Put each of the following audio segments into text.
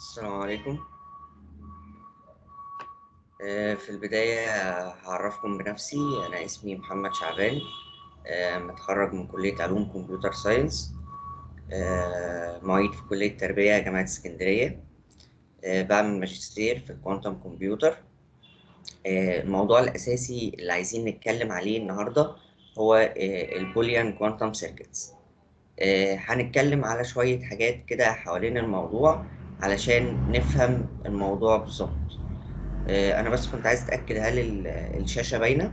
السلام عليكم آه، في البداية هعرفكم بنفسي أنا اسمي محمد شعبان آه، متخرج من كلية علوم كمبيوتر ساينس آه، معيد في كلية تربية جامعة اسكندرية بعمل ماجستير في الكوانتم كمبيوتر الموضوع الأساسي اللي عايزين نتكلم عليه النهاردة هو البوليان كوانتم سيركتس هنتكلم على شوية حاجات كده حوالين الموضوع علشان نفهم الموضوع بالظبط انا بس كنت عايز اتاكد هل الشاشه باينه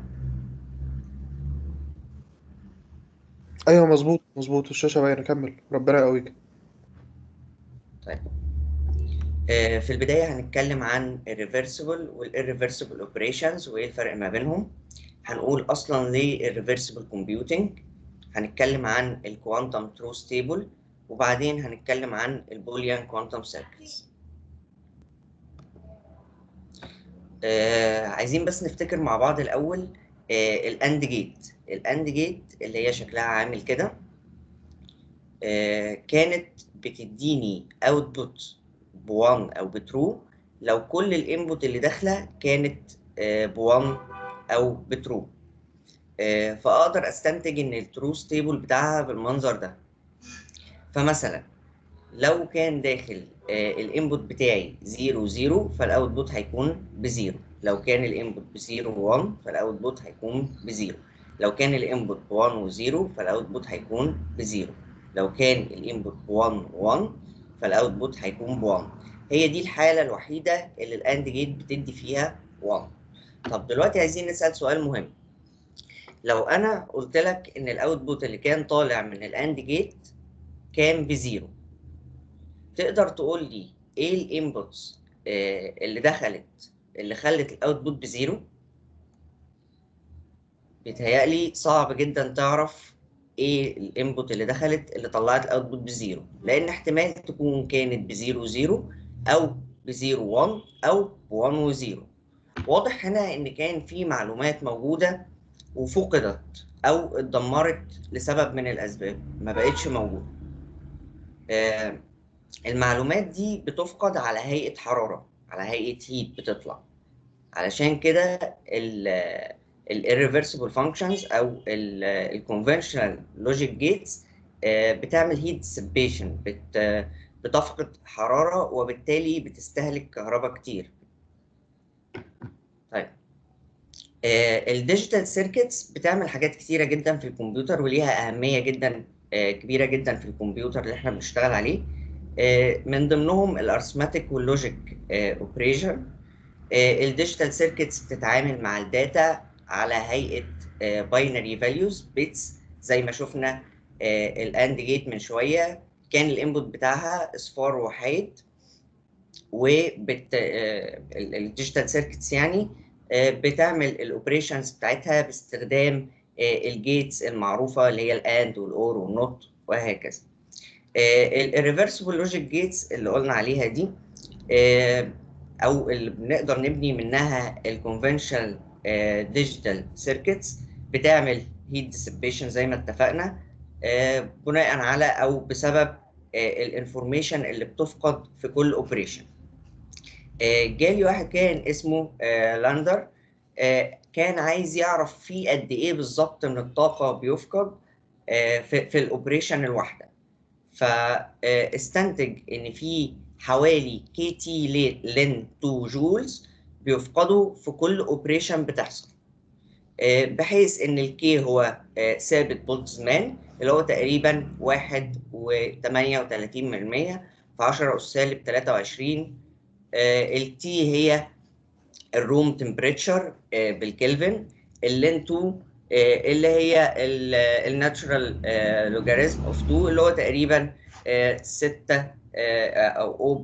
ايوه مظبوط مظبوط الشاشه باينه كمل ربنا يقويك طيب في البدايه هنتكلم عن الريفرسبل والirreversible اوبريشنز وايه الفرق ما بينهم هنقول اصلا ليه الريفرسبل كومبيوتنج هنتكلم عن الكوانتم تروث تيبل وبعدين هنتكلم عن البوليان كوانتم سيركتس آه عايزين بس نفتكر مع بعض الاول آه الاند جيت الاند جيت اللي هي شكلها عامل كده آه كانت بتديني اوتبوت ب1 او بترو لو كل الانبوت اللي داخله كانت ب1 او بترو آه فاقدر استنتج ان التروث تيبل بتاعها بالمنظر ده فمثلا لو كان داخل الانبوت بتاعي 0 0 فالاوتبوت هيكون بزيرو لو كان الانبوت ب 0 1 فالاوتبوت هيكون بزيرو لو كان الانبوت ب 1 و 0 فالاوتبوت هيكون بزيرو لو كان الانبوت ب 1 1 فالاوتبوت هيكون ب 1 هي دي الحاله الوحيده اللي الاند جيت بتدي فيها 1 طب دلوقتي عايزين نسال سؤال مهم لو انا قلت لك ان الاوتبوت اللي كان طالع من الاند جيت كان بزيرو تقدر تقول لي ايه الانبوتس آه اللي دخلت اللي خلت الاوتبوت بزيرو بيتهيألي صعب جدا تعرف ايه الانبوت اللي دخلت اللي طلعت الاوتبوت بزيرو لان احتمال تكون كانت بزيرو زيرو او بزيرو 1 او ب 1 وزيرو واضح هنا ان كان في معلومات موجوده وفقدت او اتدمرت لسبب من الاسباب ما بقتش موجوده آه المعلومات دي بتفقد على هيئة حرارة على هيئة هيت بتطلع علشان كده ال irreversible functions أو ال conventional logic gates بتعمل heat dissipation بت بتفقد حرارة وبالتالي بتستهلك كهرباء كتير طيب الديجيتال سيركتس بتعمل حاجات كتيرة جدا في الكمبيوتر وليها أهمية جدا كبيرة جدا في الكمبيوتر اللي احنا بنشتغل عليه من ضمنهم الارثماتيك واللوجيك اوبريشن الديجيتال سيركتس بتتعامل مع الداتا على هيئه باينري فاليوز بيتس زي ما شفنا الاند جيت من شويه كان الانبوت بتاعها اصفار وحيد وبت الديجيتال سيركتس يعني بتعمل الاوبريشنز بتاعتها باستخدام الجيتس المعروفه اللي هي الاند والاور والنوت وهكذا الريفرسبل لوجيك جيتس اللي قلنا عليها دي او اللي بنقدر نبني منها الكونفنشنال ديجيتال سيركتس بتعمل هيت ديسيبيشن زي ما اتفقنا بناء على او بسبب الانفورميشن اللي بتفقد في كل اوبريشن جالي واحد كان اسمه لاندر كان عايز يعرف فيه قد ايه بالظبط من الطاقه بيفقد في, في الاوبريشن الواحده فاستنتج ان في حوالي كي تي لين 2 جولز بيفقدوا في كل اوبريشن بتحصل بحيث ان الكي هو ثابت بولتزمان اللي هو تقريبا 1 و38 من المية في 10 أس سالب 23 التي هي الروم تمبريتشر بالكلفن اللين 2 اللي هي الناتشرال لوجاريزم اوف 2 اللي هو تقريبا 6 او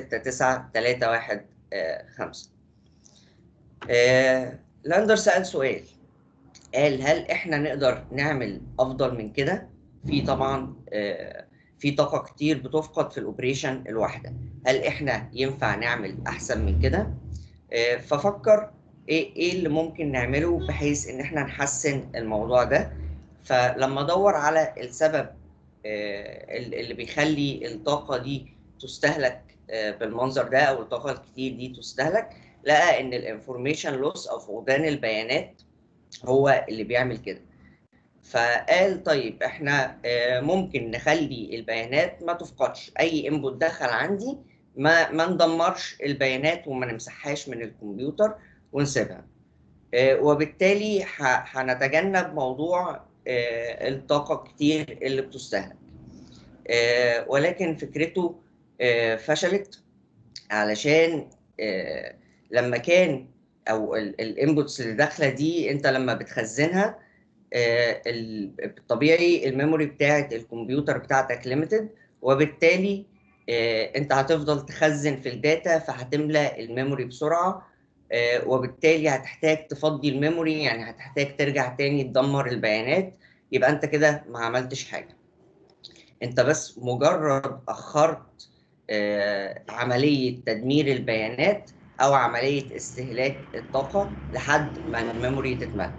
0.69315 لاندر سأل سؤال قال هل احنا نقدر نعمل افضل من كده في طبعا في طاقة كتير بتفقد في الاوبريشن الواحدة هل احنا ينفع نعمل احسن من كده ففكر ايه ايه اللي ممكن نعمله بحيث ان احنا نحسن الموضوع ده فلما ادور على السبب اللي بيخلي الطاقه دي تستهلك آه، بالمنظر ده او الطاقه الكتير دي تستهلك لقى ان الانفورميشن لوس او فقدان البيانات هو اللي بيعمل كده فقال طيب احنا آه، ممكن نخلي البيانات ما تفقدش اي انبوت دخل عندي ما ما ندمرش البيانات وما نمسحهاش من الكمبيوتر ونسيبها آه، وبالتالي ح- هنتجنب موضوع آه، الطاقة الكتير اللي بتستهلك آه، ولكن فكرته آه، فشلت علشان آه، لما كان او الانبوتس اللي داخله دي انت لما بتخزنها آه، ال- الطبيعي الميموري بتاعت الكمبيوتر بتاعتك ليميتد وبالتالي آه، انت هتفضل تخزن في الداتا فهتملى الميموري بسرعه آه، وبالتالي هتحتاج تفضي الميموري يعني هتحتاج ترجع تاني تدمر البيانات يبقى انت كده ما عملتش حاجه انت بس مجرد اخرت آه، عمليه تدمير البيانات او عمليه استهلاك الطاقه لحد ما الميموري تتملى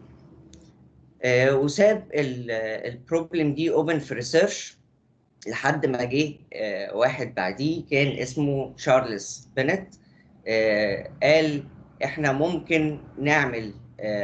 آه، وساب البروبلم دي اوبن في ريسيرش لحد ما جه آه، واحد بعديه كان اسمه تشارلز بنت آه، قال احنا ممكن نعمل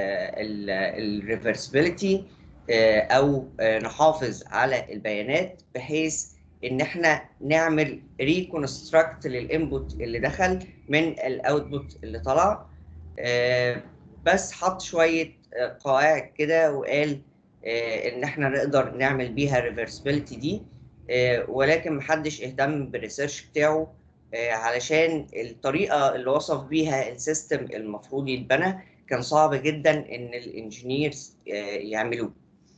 الريفرسبيليتي او آه، نحافظ على البيانات بحيث ان احنا نعمل ريكونستراكت للانبوت اللي دخل من الاوتبوت اللي طلع آه، بس حط شويه آه، قواعد كده وقال آه، ان احنا نقدر نعمل بيها ريفرسبيليتي دي آه، ولكن محدش اهتم بالريسيرش بتاعه آه، علشان الطريقه اللي وصف بيها السيستم المفروض يتبنى كان صعب جدا ان الانجينيرز يعملوه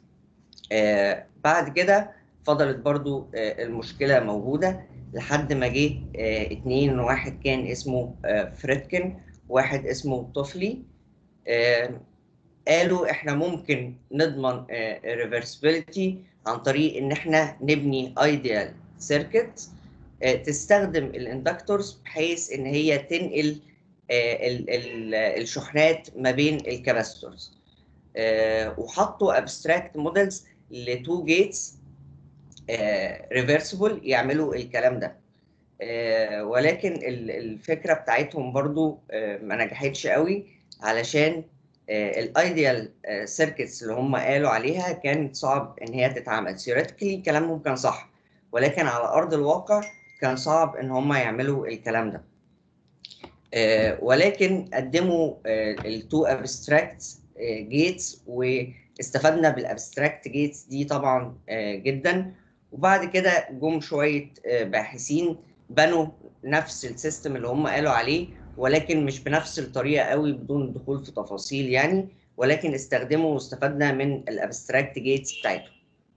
آه، بعد كده فضلت برضو آه، المشكله موجوده لحد ما جه آه، اتنين واحد كان اسمه آه، فريدكن واحد اسمه طفلي آه، قالوا احنا ممكن نضمن ريفرسبيليتي عن طريق ان احنا نبني ايديال سيركت تستخدم الاندكتورز بحيث ان هي تنقل آه، ال- ال- الشحنات ما بين الكاباستورز وحطوا ابستراكت موديلز لتو جيتس ريفرسبل يعملوا الكلام ده آه، ولكن ال- الفكره بتاعتهم برضو آه، ما نجحتش قوي علشان الايديال سيركتس اللي هم قالوا عليها كانت صعب ان هي تتعمل ثيوريتيكلي كلامهم كان صح ولكن على ارض الواقع كان صعب ان هم يعملوا الكلام ده آه، ولكن قدموا التو ابستراكت جيتس واستفدنا بالابستراكت جيتس دي طبعا آه، جدا وبعد كده جم شويه آه، باحثين بنوا نفس السيستم اللي هم قالوا عليه ولكن مش بنفس الطريقه قوي بدون الدخول في تفاصيل يعني ولكن استخدموا واستفدنا من الابستراكت جيتس بتاعتهم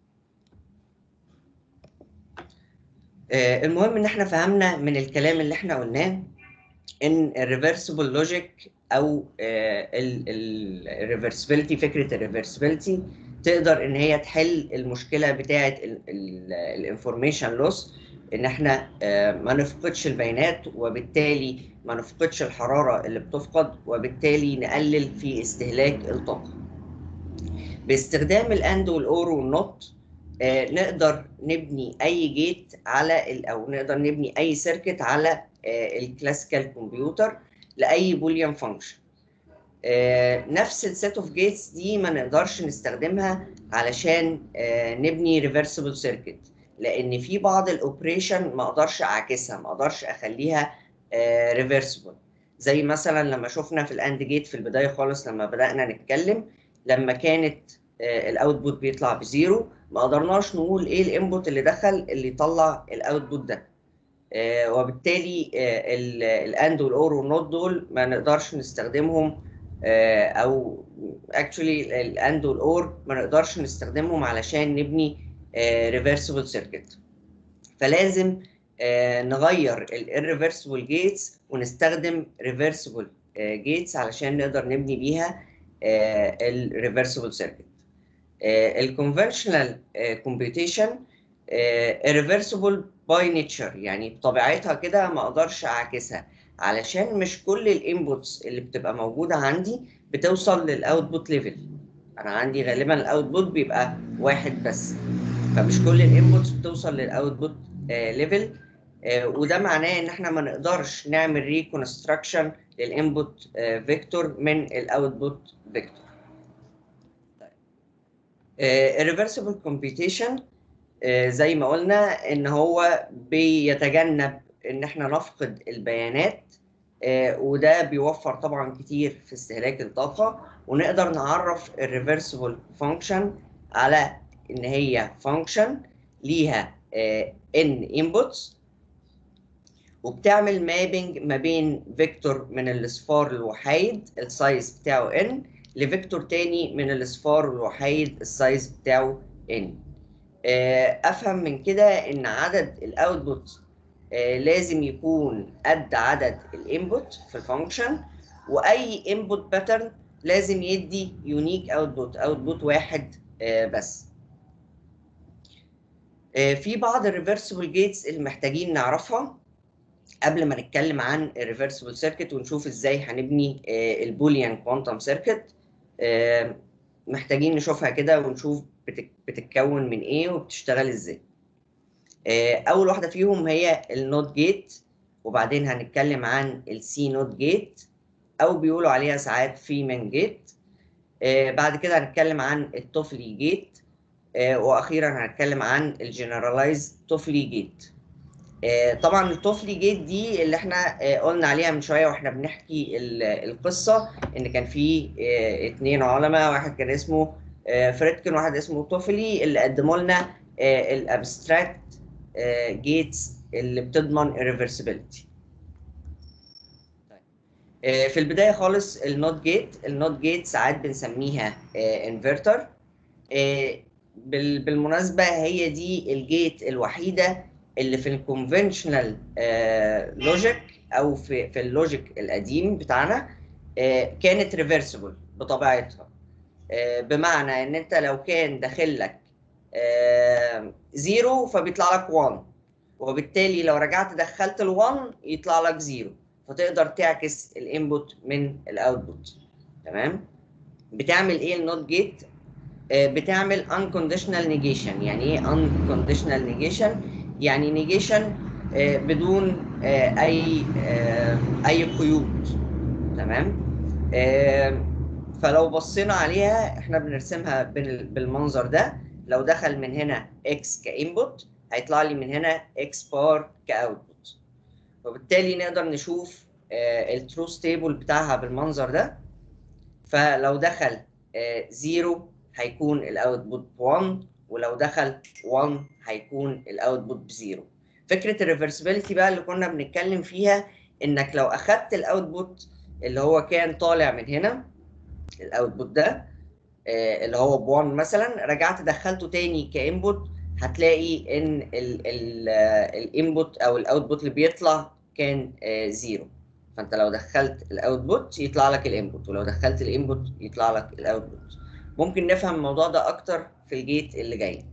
آه، المهم ان احنا فهمنا من الكلام اللي احنا قلناه ان الريفرسبل لوجيك او الريفرسبيلتي فكره الريفرسبيلتي تقدر ان هي تحل المشكله بتاعه الانفورميشن لوس ان احنا آه، ما نفقدش البيانات وبالتالي ما نفقدش الحراره اللي بتفقد وبالتالي نقلل في استهلاك الطاقه باستخدام الاند والاور والنوت آه، نقدر نبني اي جيت على ال- او نقدر نبني اي سيركت على الكلاسيكال كمبيوتر لاي بوليان فانكشن نفس السيت اوف جيتس دي ما نقدرش نستخدمها علشان آه، نبني ريفرسبل سيركت لان في بعض الاوبريشن ما اقدرش اعكسها ما اقدرش اخليها ريفرسبل زي مثلا لما شفنا في الاند جيت في البدايه خالص لما بدانا نتكلم لما كانت الاوتبوت بيطلع بزيرو ما قدرناش نقول ايه الانبوت اللي دخل اللي يطلع الاوتبوت ده آه، وبالتالي الاند والاور والنوت دول ما نقدرش نستخدمهم آه، او اكشولي الاند والاور ما نقدرش نستخدمهم علشان نبني ريفرسبل سيركت فلازم آه، نغير الريفرسبل جيتس ونستخدم ريفرسبل جيتس علشان نقدر نبني بيها الريفرسبل سيركت الكونفشنال كومبيوتيشن irreversible باي نيتشر يعني بطبيعتها كده ما اقدرش اعكسها علشان مش كل الانبوتس اللي بتبقى موجوده عندي بتوصل للاوتبوت ليفل انا عندي غالبا الاوتبوت بيبقى واحد بس فمش كل الانبوتس بتوصل للاوتبوت ليفل آه، وده معناه ان احنا ما نقدرش نعمل ريكونستراكشن للانبوت فيكتور من الاوتبوت فيكتور الريفرسبل كومبيوتيشن زي ما قلنا ان هو بيتجنب ان احنا نفقد البيانات آه، وده بيوفر طبعا كتير في استهلاك الطاقه ونقدر نعرف الريفرسبل فانكشن على ان هي فانكشن ليها ان انبوتس وبتعمل مابنج ما بين فيكتور من الاصفار الوحيد السايز بتاعه n لفيكتور تاني من الاصفار الوحيد السايز بتاعه n آه، افهم من كده ان عدد الاوتبوت لازم يكون قد عدد الانبوت في الفانكشن واي انبوت باترن لازم يدي يونيك اوتبوت اوتبوت واحد آه، بس آه، في بعض الريفرسبل جيتس اللي محتاجين نعرفها قبل ما نتكلم عن الريفرسبل سيركت ونشوف ازاي هنبني البوليان كوانتم سيركت محتاجين نشوفها كده ونشوف بتك- بتتكون من ايه وبتشتغل ازاي آه، اول واحده فيهم هي النوت جيت وبعدين هنتكلم عن السي نوت جيت او بيقولوا عليها ساعات فيمان جيت آه، بعد كده هنتكلم عن التوفلي جيت آه، واخيرا هنتكلم عن الجنرالايز توفلي جيت آه، طبعا التوفلي جيت دي اللي احنا آه، قلنا عليها من شويه واحنا بنحكي ال- القصه ان كان في آه، اتنين علماء واحد كان اسمه آه، فريدكن وواحد اسمه توفلي اللي قدموا لنا الابستراكت جيتس اللي بتضمن الريفرسبيلتي في البدايه خالص النوت جيت النوت جيت ساعات بنسميها انفرتر بالمناسبه هي دي الجيت الوحيده اللي في الكونفنشنال لوجيك او في في اللوجيك القديم بتاعنا آه، كانت ريفرسبل بطبيعتها آه، بمعنى ان انت لو كان داخل لك زيرو فبيطلع لك 1 وبالتالي لو رجعت دخلت ال1 يطلع لك زيرو فتقدر تعكس الانبوت من الاوتبوت تمام بتعمل ايه النوت جيت بتعمل unconditional negation يعني ايه unconditional negation يعني negation آه، بدون آه، اي آه، اي قيود تمام آه، فلو بصينا عليها احنا بنرسمها بال- بالمنظر ده لو دخل من هنا x كانبوت هيطلع لي من هنا x بار كاوتبوت وبالتالي نقدر نشوف الترو ستيبل بتاعها بالمنظر ده فلو دخل 0 هيكون الاوتبوت 1 ولو دخل 1 هيكون الاوتبوت بزيرو فكره الريفرسبيلتي بقى اللي كنا بنتكلم فيها انك لو اخدت الاوتبوت اللي هو كان طالع من هنا الاوتبوت ده آه، اللي هو ب 1 مثلا رجعت دخلته تاني كانبوت هتلاقي ان الانبوت او الاوتبوت اللي بيطلع كان زيرو فانت لو دخلت الاوتبوت يطلع لك الانبوت ولو دخلت الانبوت يطلع لك الاوتبوت ممكن نفهم الموضوع ده اكتر في الجيت اللي جاي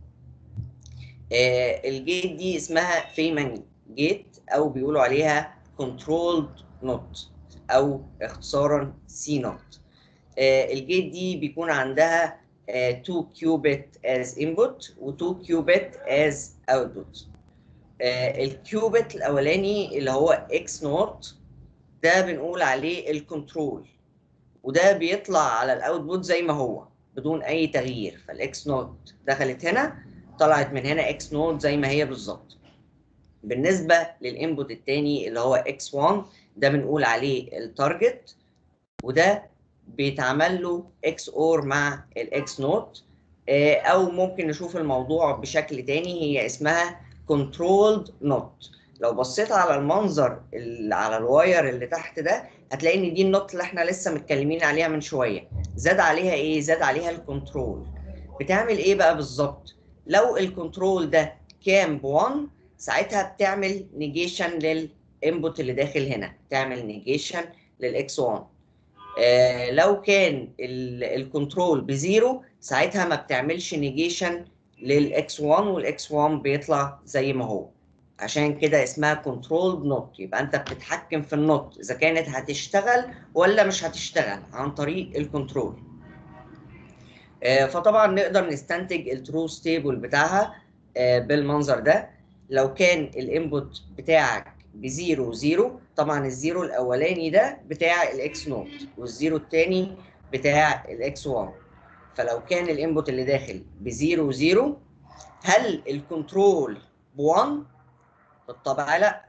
آه، الجيت دي اسمها فيمان جيت او بيقولوا عليها controlled not او اختصارا سي نوت الجيت دي بيكون عندها 2 كيوبيت as input و 2 كيوبيت as output الكيوبيت الاولاني اللي هو x نوت ده بنقول عليه الكنترول وده بيطلع على الاوتبوت زي ما هو بدون اي تغيير فالاكس نوت دخلت هنا طلعت من هنا اكس نوت زي ما هي بالظبط بالنسبه للانبوت الثاني اللي هو اكس 1 ده بنقول عليه التارجت وده بيتعمل له اكس اور مع الاكس نوت او ممكن نشوف الموضوع بشكل تاني هي اسمها controlled not لو بصيت على المنظر اللي على الواير اللي تحت ده هتلاقي ان دي النوت اللي احنا لسه متكلمين عليها من شويه زاد عليها ايه زاد عليها الكنترول بتعمل ايه بقى بالظبط لو الكنترول ده كان ب 1 ساعتها بتعمل نيجيشن للانبوت اللي داخل هنا تعمل نيجيشن للاكس 1 آه لو كان الكنترول بزيرو ساعتها ما بتعملش نيجيشن للاكس 1 والاكس 1 بيطلع زي ما هو عشان كده اسمها كنترول نوت يبقى انت بتتحكم في النوت اذا كانت هتشتغل ولا مش هتشتغل عن طريق الكنترول آه، فطبعا نقدر نستنتج الترو ستيبل بتاعها آه، بالمنظر ده لو كان الانبوت بتاعك بزيرو زيرو طبعا الزيرو الاولاني ده بتاع الاكس نوت والزيرو الثاني بتاع الاكس 1 فلو كان الانبوت اللي داخل بزيرو زيرو هل الكنترول ب1 بالطبع لا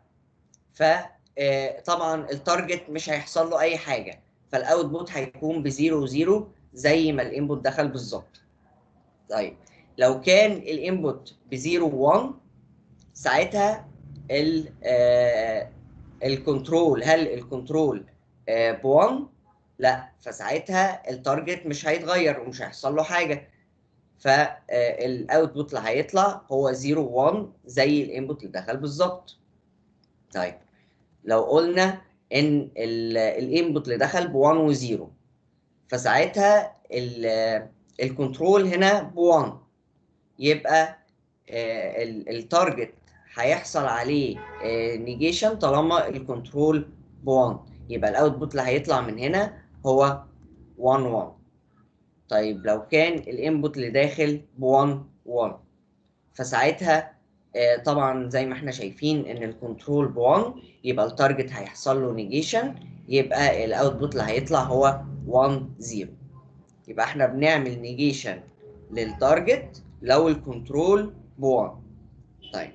فطبعا التارجت مش هيحصل له اي حاجه فالاوتبوت هيكون بزيرو زيرو زي ما الانبوت دخل بالظبط طيب لو كان الانبوت بزيرو 1 ساعتها ال الكنترول هل الكنترول ب 1 لا فساعتها التارجت مش هيتغير ومش هيحصل له حاجه فالاوتبوت اللي هيطلع هو 0 1 زي الانبوت اللي دخل بالظبط طيب لو قلنا ان الانبوت اللي دخل ب 1 و 0 فساعتها الكنترول هنا ب 1 يبقى التارجت هيحصل عليه نيجيشن طالما الكنترول ب 1 يبقى الاوتبوت اللي هيطلع من هنا هو 1 1 طيب لو كان الانبوت اللي داخل ب 1 1 فساعتها طبعا زي ما احنا شايفين ان الكنترول ب 1 يبقى التارجت هيحصل له نيجيشن يبقى الاوتبوت اللي هيطلع هو 1 0 يبقى احنا بنعمل نيجيشن للتارجت لو الكنترول ب 1 طيب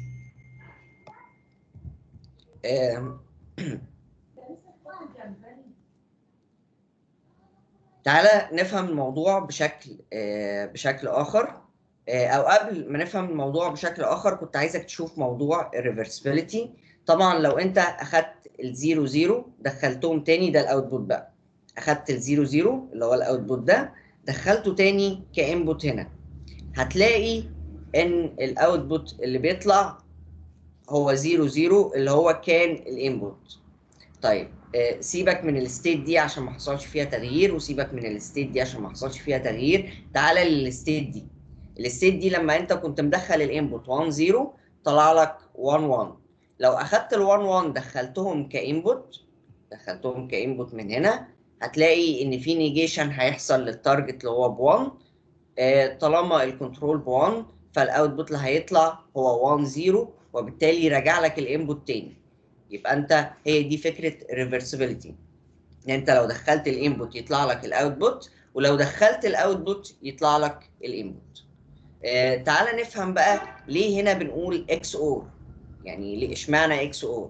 تعالى نفهم الموضوع بشكل بشكل اخر او قبل ما نفهم الموضوع بشكل اخر كنت عايزك تشوف موضوع الريفرسبيليتي طبعا لو انت اخدت الزيرو زيرو دخلتهم تاني ده الاوتبوت بقى اخدت الزيرو زيرو اللي هو الاوتبوت ده دخلته تاني كانبوت هنا هتلاقي ان الاوتبوت اللي بيطلع هو زيرو زيرو اللي هو كان الانبوت طيب آه سيبك من الستيت دي عشان ما حصلش فيها تغيير وسيبك من الستيت دي عشان ما حصلش فيها تغيير تعالى للستيت دي الستيت دي لما انت كنت مدخل الانبوت 1 0 طلع لك 1 1 لو اخدت ال 1 1 دخلتهم كانبوت دخلتهم كانبوت من هنا هتلاقي ان في نيجيشن هيحصل للتارجت اللي هو ب 1 آه طالما الكنترول ب 1 فالاوتبوت اللي هيطلع هو 1 0 وبالتالي يراجع لك الانبوت تاني يبقى انت هي دي فكره ريفرسبيليتي ان انت لو دخلت الانبوت يطلع لك الاوتبوت ولو دخلت الاوتبوت يطلع لك الانبوت آه تعال نفهم بقى ليه هنا بنقول اكس اور يعني ليه اشمعنى اكس اور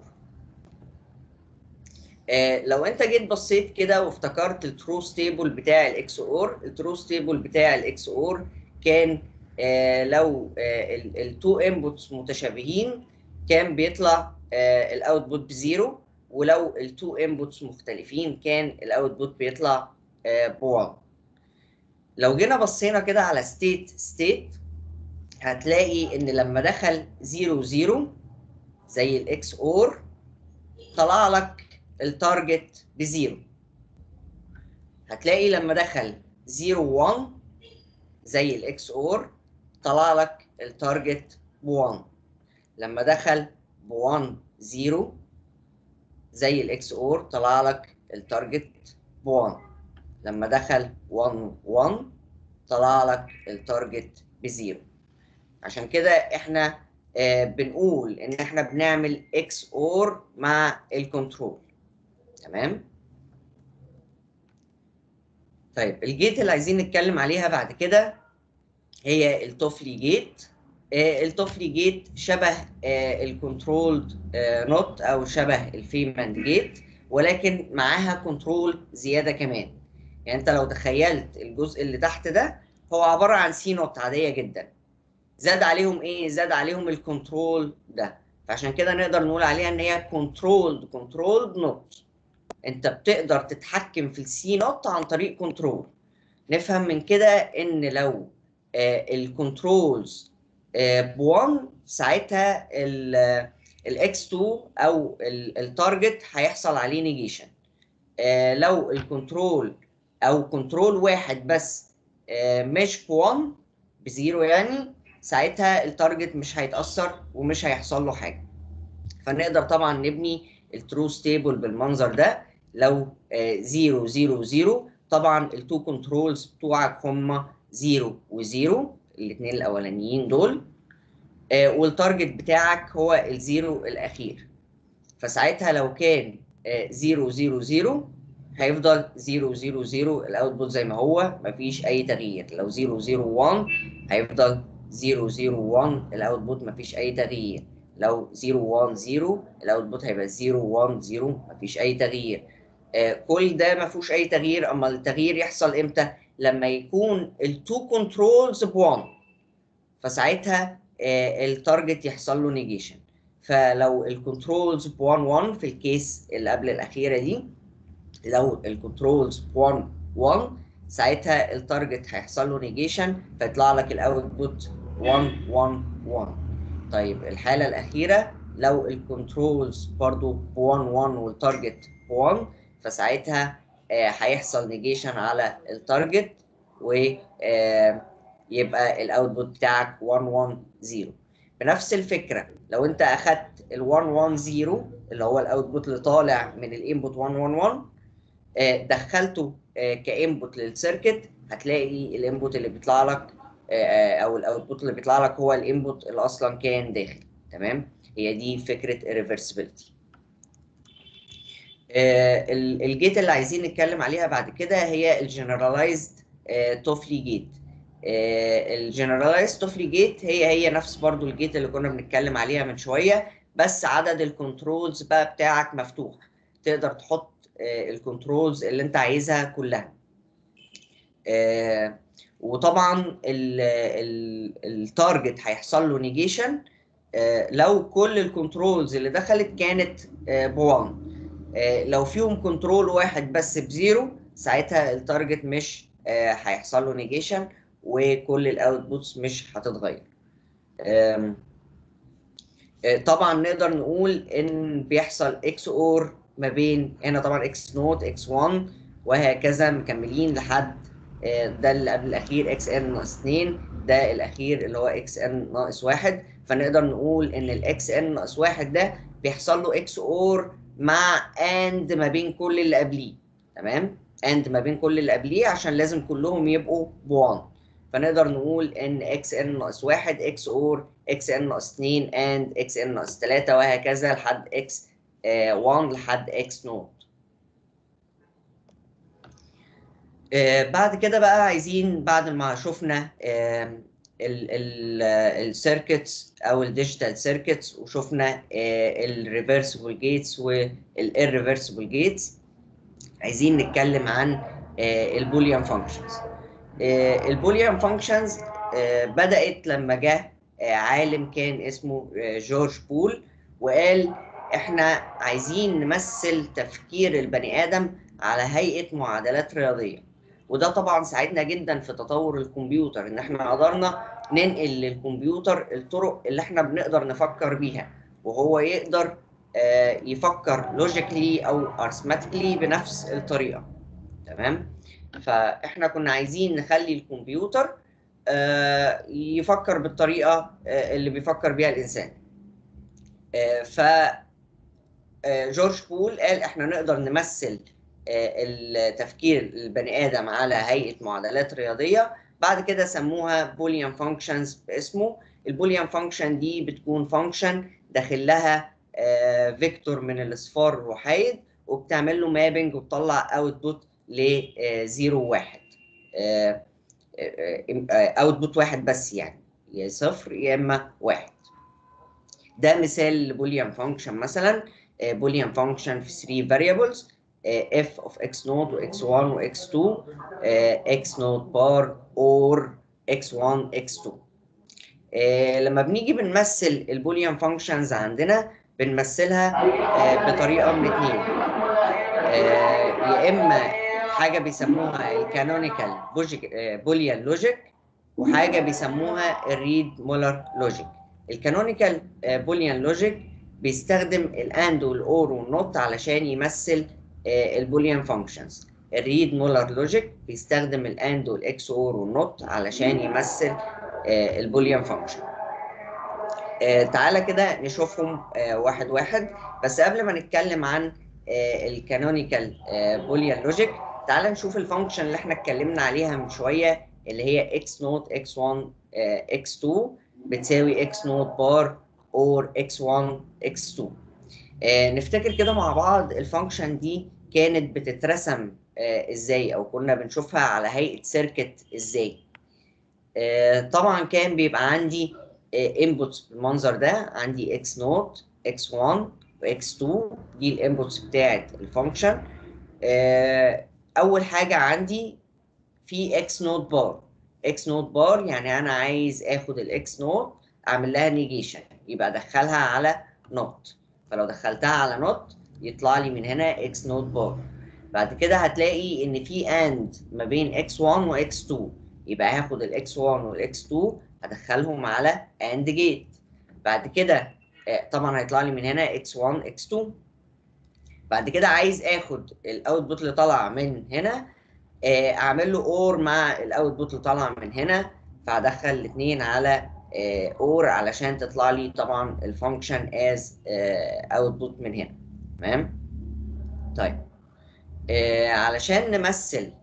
آه لو انت جيت بصيت كده وافتكرت الترو ستيبل بتاع الاكس اور الترو ستيبل بتاع الاكس اور كان آه لو التو انبوتس متشابهين كان بيطلع الاوتبوت بزيرو ولو التو انبوتس مختلفين كان الاوتبوت بيطلع ب 1 لو جينا بصينا كده على ستيت ستيت هتلاقي ان لما دخل 0 0 زي الاكس اور طلع لك التارجت بزيرو هتلاقي لما دخل 0 1 زي الاكس اور طلع لك التارجت ب 1 لما دخل ب 1 0 زي الاكس اور طلع لك التارجت ب 1 لما دخل 1 1 طلع لك التارجت بزيرو عشان كده احنا آه بنقول ان احنا بنعمل اكس اور مع الكنترول تمام طيب الجيت اللي عايزين نتكلم عليها بعد كده هي التوفلي جيت آه التوفلي جيت شبه آه الكنترولد نوت او شبه الفيماند جيت ولكن معاها كنترول زياده كمان يعني انت لو تخيلت الجزء اللي تحت ده هو عباره عن سي نوت عاديه جدا زاد عليهم ايه زاد عليهم الكنترول ده فعشان كده نقدر نقول عليها ان هي كنترولد كنترولد نوت انت بتقدر تتحكم في السي نوت عن طريق كنترول نفهم من كده ان لو الكنترولز ب 1 ساعتها الاكس 2 او التارجت هيحصل عليه نيجيشن لو الكنترول او كنترول واحد بس مش ب 1 بزيرو يعني ساعتها التارجت مش هيتاثر ومش هيحصل له حاجه فنقدر طبعا نبني الترو ستيبل بالمنظر ده لو 0 0 0 طبعا التو كنترولز بتوعك هم 0 و0 الاثنين الاولانيين دول آه، والتارجت بتاعك هو الزيرو الاخير فساعتها لو كان 0 0 0 هيفضل 0 0 0 الاوتبوت زي ما هو مفيش اي تغيير لو 0 0 1 هيفضل 0 0 1 الاوتبوت مفيش اي تغيير لو 0 1 0 الاوتبوت هيبقى 0 1 0 مفيش اي تغيير آه كل ده ما فيهوش اي تغيير اما التغيير يحصل امتى لما يكون التو كنترولز ب 1 فساعتها آه التارجت يحصل له نيجيشن فلو الكنترولز ب 1 1 في الكيس اللي قبل الاخيره دي لو الكنترولز ب 1 1 ساعتها التارجت هيحصل له نيجيشن فيطلع لك الاوتبوت 1 1 1 طيب الحاله الاخيره لو الكنترولز برضو ب 1 1 والتارجت ب 1 فساعتها آه هيحصل نيجيشن على التارجت و آه يبقى الاوتبوت بتاعك 1 1 0 بنفس الفكره لو انت اخدت ال 1 1 0 اللي هو الاوتبوت اللي طالع من الانبوت 1 1 1 آه دخلته آه كانبوت للسيركت هتلاقي الانبوت اللي بيطلع لك آه او الاوتبوت اللي بيطلع لك هو الانبوت اللي اصلا كان داخل تمام هي دي فكره الريفرسبيلتي الجيت اللي عايزين نتكلم عليها بعد كده هي الجنرالايزد توفلي جيت الجنرالايزد توفلي جيت هي هي نفس برضو الجيت اللي كنا بنتكلم عليها من شويه بس عدد الكنترولز بقى بتاعك مفتوح تقدر تحط الكنترولز اللي انت عايزها كلها وطبعا التارجت هيحصل له نيجيشن لو كل الكنترولز اللي دخلت كانت ب 1 لو فيهم كنترول واحد بس بزيرو ساعتها التارجت مش هيحصل له نيجيشن وكل الاوتبوتس مش هتتغير طبعا نقدر نقول ان بيحصل اكس اور ما بين هنا طبعا اكس نوت اكس 1 وهكذا مكملين لحد ده اللي قبل الاخير اكس ان ناقص 2 ده الاخير اللي هو اكس ان ناقص 1 فنقدر نقول ان الاكس ان ناقص 1 ده بيحصل له اكس اور مع اند ما بين كل اللي قبليه تمام اند ما بين كل اللي قبليه عشان لازم كلهم يبقوا ب 1 فنقدر نقول ان اكس ان ناقص 1 اكس اور اكس ان ناقص 2 اند اكس ان ناقص 3 وهكذا لحد اكس 1 لحد اكس نوت آه بعد كده بقى عايزين بعد ما شفنا آه السيركتس او الديجيتال سيركتس وشفنا الريفرسبل جيتس والirreversible جيتس عايزين نتكلم عن البوليان فانكشنز البوليان فانكشنز بدات لما جه عالم كان اسمه جورج بول وقال احنا عايزين نمثل تفكير البني ادم على هيئه معادلات رياضيه وده طبعا ساعدنا جدا في تطور الكمبيوتر ان احنا قدرنا ننقل للكمبيوتر الطرق اللي احنا بنقدر نفكر بيها وهو يقدر يفكر لوجيكلي او ارثماتيكلي بنفس الطريقه تمام فاحنا كنا عايزين نخلي الكمبيوتر يفكر بالطريقه اللي بيفكر بيها الانسان ف جورج بول قال احنا نقدر نمثل التفكير البني ادم على هيئه معادلات رياضيه بعد كده سموها بوليان فانكشنز باسمه البوليان فانكشن دي بتكون فانكشن داخل لها فيكتور من الاصفار الوحيد وبتعمل له مابنج وبتطلع اوتبوت ل 0 1 اوتبوت واحد بس يعني يا صفر يا اما واحد ده مثال لبوليان فانكشن مثلا بوليان فانكشن في 3 variables f of x نوت و x1 و x2 x نوت بار or x1 x2 لما بنيجي بنمثل البوليان فانكشنز عندنا بنمثلها بطريقه من اتنين يا اما حاجه بيسموها الكانونيكال بوليان لوجيك وحاجه بيسموها الريد مولر لوجيك الكانونيكال بوليان لوجيك بيستخدم الاند والاور والنوت علشان يمثل البوليان فانكشنز الريد مولر لوجيك بيستخدم الاند والاكس اور والنوت علشان يمثل البوليان فانكشن تعالى كده نشوفهم واحد واحد بس قبل ما نتكلم عن الكانونيكال بوليان لوجيك تعالى نشوف الفانكشن اللي احنا اتكلمنا عليها من شويه اللي هي x نوت x1 x2 بتساوي x نوت بار اور x1 x2 آه نفتكر كده مع بعض الفانكشن دي كانت بتترسم آه ازاي او كنا بنشوفها على هيئة سيركت ازاي آه طبعا كان بيبقى عندي انبوتس بالمنظر ده عندي x نوت x1 وx2 دي الانبوتس بتاعت الفانكشن آه اول حاجة عندي في x نوت بار x نوت بار يعني انا عايز اخد الاكس نوت اعمل لها نيجيشن يبقى ادخلها على نوت فلو دخلتها على نوت يطلع لي من هنا اكس نوت بار بعد كده هتلاقي ان في اند ما بين x1 وx2 يبقى هاخد الاكس 1 والاكس 2 هدخلهم على اند جيت بعد كده طبعا هيطلع لي من هنا x1 x2 بعد كده عايز اخد الاوتبوت اللي طالع من هنا اعمل له اور مع الاوتبوت اللي طالع من هنا فهدخل الاثنين على اور علشان تطلع لي طبعا الفانكشن از اوتبوت من هنا تمام طيب علشان نمثل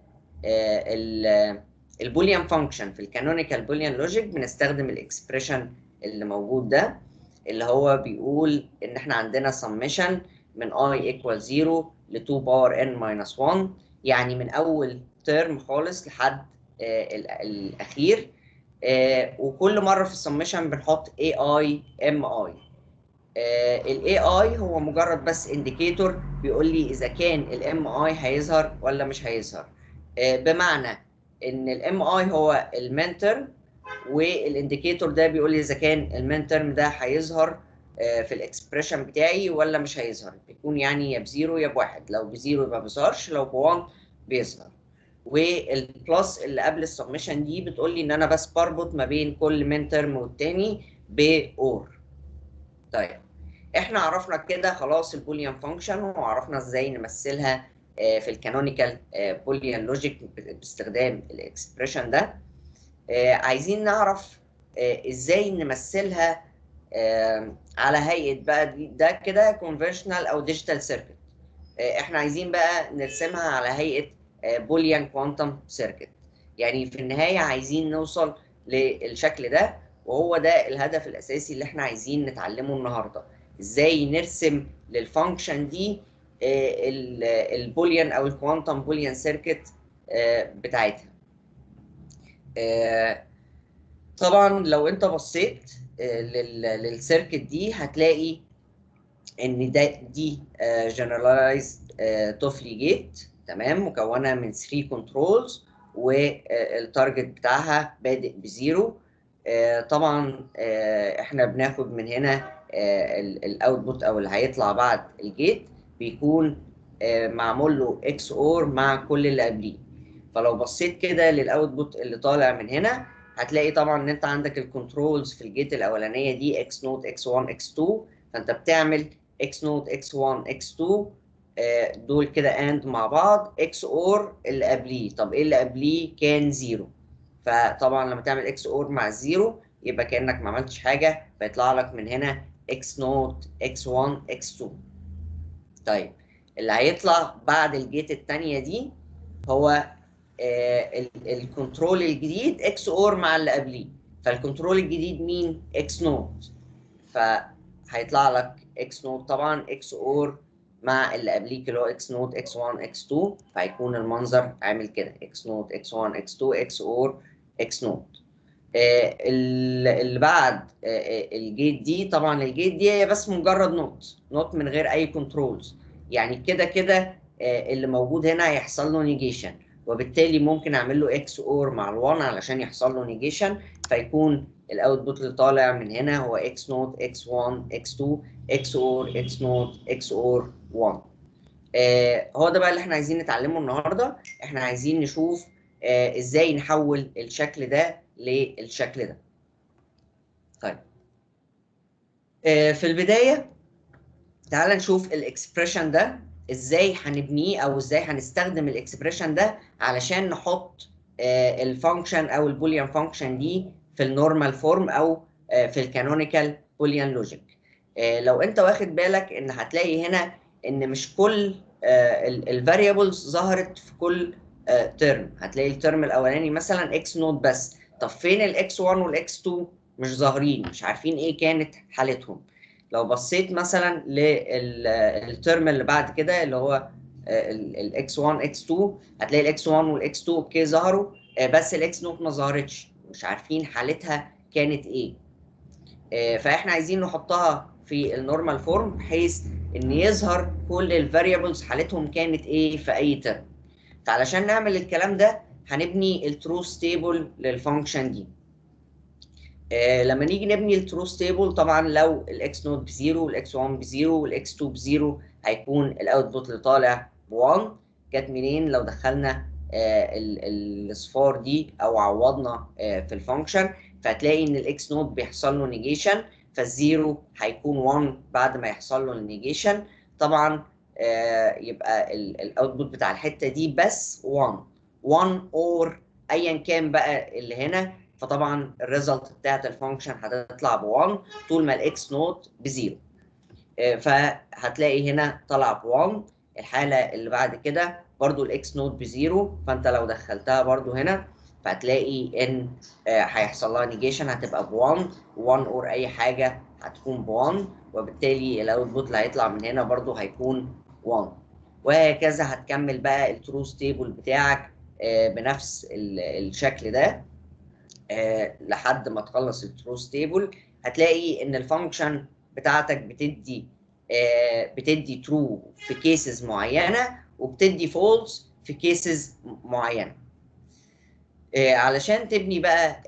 البوليان فانكشن في الكانونيكال بوليان لوجيك بنستخدم الاكسبريشن اللي موجود ده اللي هو بيقول ان احنا عندنا summation من i equal 0 ل 2 power n minus 1 يعني من اول ترم خالص لحد آه الاخير آه وكل مره في السمشن بنحط اي اي ام اي الاي اي هو مجرد بس انديكيتور بيقول لي اذا كان الام اي هيظهر ولا مش هيظهر آه بمعنى ان الام اي هو المنترم والانديكيتور ده بيقول لي اذا كان المنترم ده هيظهر في الاكسبريشن بتاعي ولا مش هيظهر بيكون يعني يا بزيرو يا بواحد لو بزيرو يبقى بيظهرش لو بوان بيظهر والبلس اللي قبل السبمشن دي بتقول لي ان انا بس بربط ما بين كل من ترم والتاني باور طيب احنا عرفنا كده خلاص البوليان فانكشن وعرفنا ازاي نمثلها في الكانونيكال بوليان لوجيك باستخدام الاكسبريشن ده عايزين نعرف ازاي نمثلها على هيئه بقى ده كده كونفشنال او ديجيتال سيركت احنا عايزين بقى نرسمها على هيئه بوليان كوانتم سيركت يعني في النهايه عايزين نوصل للشكل ده وهو ده الهدف الاساسي اللي احنا عايزين نتعلمه النهارده ازاي نرسم للفانكشن دي البوليان او الكوانتم بوليان سيركت بتاعتها طبعا لو انت بصيت للسيركت دي هتلاقي ان ده دي جنرالايزد توفلي جيت تمام مكونه من 3 كنترولز والتارجت بتاعها بادئ بزيرو طبعا احنا بناخد من هنا الاوتبوت او اللي هيطلع بعد الجيت بيكون معمول له اكس اور مع كل اللي قبليه فلو بصيت كده للاوتبوت اللي طالع من هنا هتلاقي طبعا ان انت عندك الكنترولز في الجيت الاولانيه دي اكس نوت اكس 1 اكس 2 فانت بتعمل اكس نوت اكس 1 اكس 2 دول كده اند مع بعض اكس اور اللي قبليه طب ايه اللي قبليه كان زيرو فطبعا لما تعمل اكس اور مع الزيرو يبقى كانك ما عملتش حاجه فيطلع لك من هنا اكس نوت اكس 1 اكس 2 طيب اللي هيطلع بعد الجيت الثانيه دي هو الكنترول الجديد اكس اور مع اللي قبليه فالكنترول الجديد مين اكس نوت فهيطلع لك اكس نوت طبعا اكس اور مع اللي قبليك اللي هو اكس نوت اكس 1 اكس 2 فهيكون المنظر عامل كده اكس نوت اكس 1 اكس 2 اكس اور اكس نوت اللي بعد الجيت دي طبعا الجيت دي هي بس مجرد نوت نوت من غير اي كنترولز يعني كده كده اللي موجود هنا هيحصل له نيجيشن وبالتالي ممكن اعمل له اكس اور مع ال1 علشان يحصل له نيجيشن فيكون الاوتبوت اللي طالع من هنا هو اكس نوت اكس 1 اكس 2 اكس اور اكس نوت اكس اور 1 آه هو ده بقى اللي احنا عايزين نتعلمه النهارده احنا عايزين نشوف آه ازاي نحول الشكل ده للشكل ده طيب آه في البدايه تعال نشوف الاكسبريشن ده ازاي هنبنيه او ازاي هنستخدم الاكسبريشن ده علشان نحط آه الفانكشن او البوليان فانكشن دي في النورمال فورم او آه في الكانونيكال بوليان لوجيك آه لو انت واخد بالك ان هتلاقي هنا ان مش كل الفاريبلز ظهرت في كل ترم هتلاقي الترم الاولاني مثلا اكس نوت بس طب فين الاكس 1 والاكس 2 مش ظاهرين مش عارفين ايه كانت حالتهم لو بصيت مثلا للترم اللي بعد كده اللي هو الاكس 1 اكس 2 هتلاقي الاكس 1 والاكس 2 اوكي ظهروا آه، بس الاكس نوت ما ظهرتش مش عارفين حالتها كانت ايه آه، فاحنا عايزين نحطها في النورمال فورم بحيث ان يظهر كل الفاريبلز حالتهم كانت ايه في اي ترم فعلشان نعمل الكلام ده هنبني التروث تيبل للفانكشن دي آه لما نيجي نبني التروث تيبل طبعا لو الاكس نوت بزيرو والاكس 1 بزيرو والاكس 2 بزيرو هيكون الاوتبوت اللي طالع ب 1 جت منين لو دخلنا آه الاصفار دي او عوضنا آه في الفانكشن فهتلاقي ان الاكس نوت بيحصل له نيجيشن فالزيرو هيكون 1 بعد ما يحصل له النيجيشن طبعا آه يبقى الاوتبوت بتاع الحته دي بس 1 1 اور ايا كان بقى اللي هنا فطبعا الريزلت بتاعت الفانكشن هتطلع ب 1 طول ما الاكس نوت بزيرو فهتلاقي هنا طلع ب 1 الحاله اللي بعد كده برضو الاكس نوت بزيرو فانت لو دخلتها برضو هنا فهتلاقي ان هيحصل لها نيجيشن هتبقى ب 1 1 اور اي حاجه هتكون ب 1 وبالتالي الاوتبوت اللي هيطلع من هنا برضو هيكون 1 وهكذا هتكمل بقى التروث تيبل بتاعك بنفس الشكل ده لحد ما تخلص التروث تيبل هتلاقي ان الفانكشن بتاعتك بتدي بتدي ترو في كيسز معينه وبتدي فولس في كيسز معينه علشان تبني بقى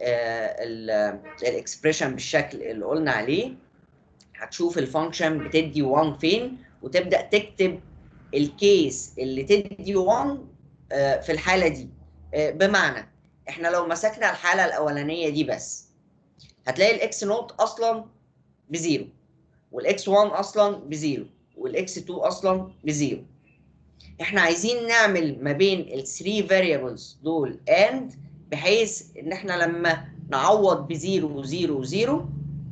الاكسبريشن بالشكل اللي قلنا عليه هتشوف الفانكشن بتدي 1 فين وتبدا تكتب الكيس اللي تدي 1 في الحاله دي بمعنى احنا لو مسكنا الحاله الاولانيه دي بس هتلاقي الاكس نوت اصلا بزيرو والاكس 1 اصلا بزيرو والاكس 2 اصلا بزيرو احنا عايزين نعمل ما بين ال 3 variables دول and بحيث ان احنا لما نعوض بزيرو زيرو زيرو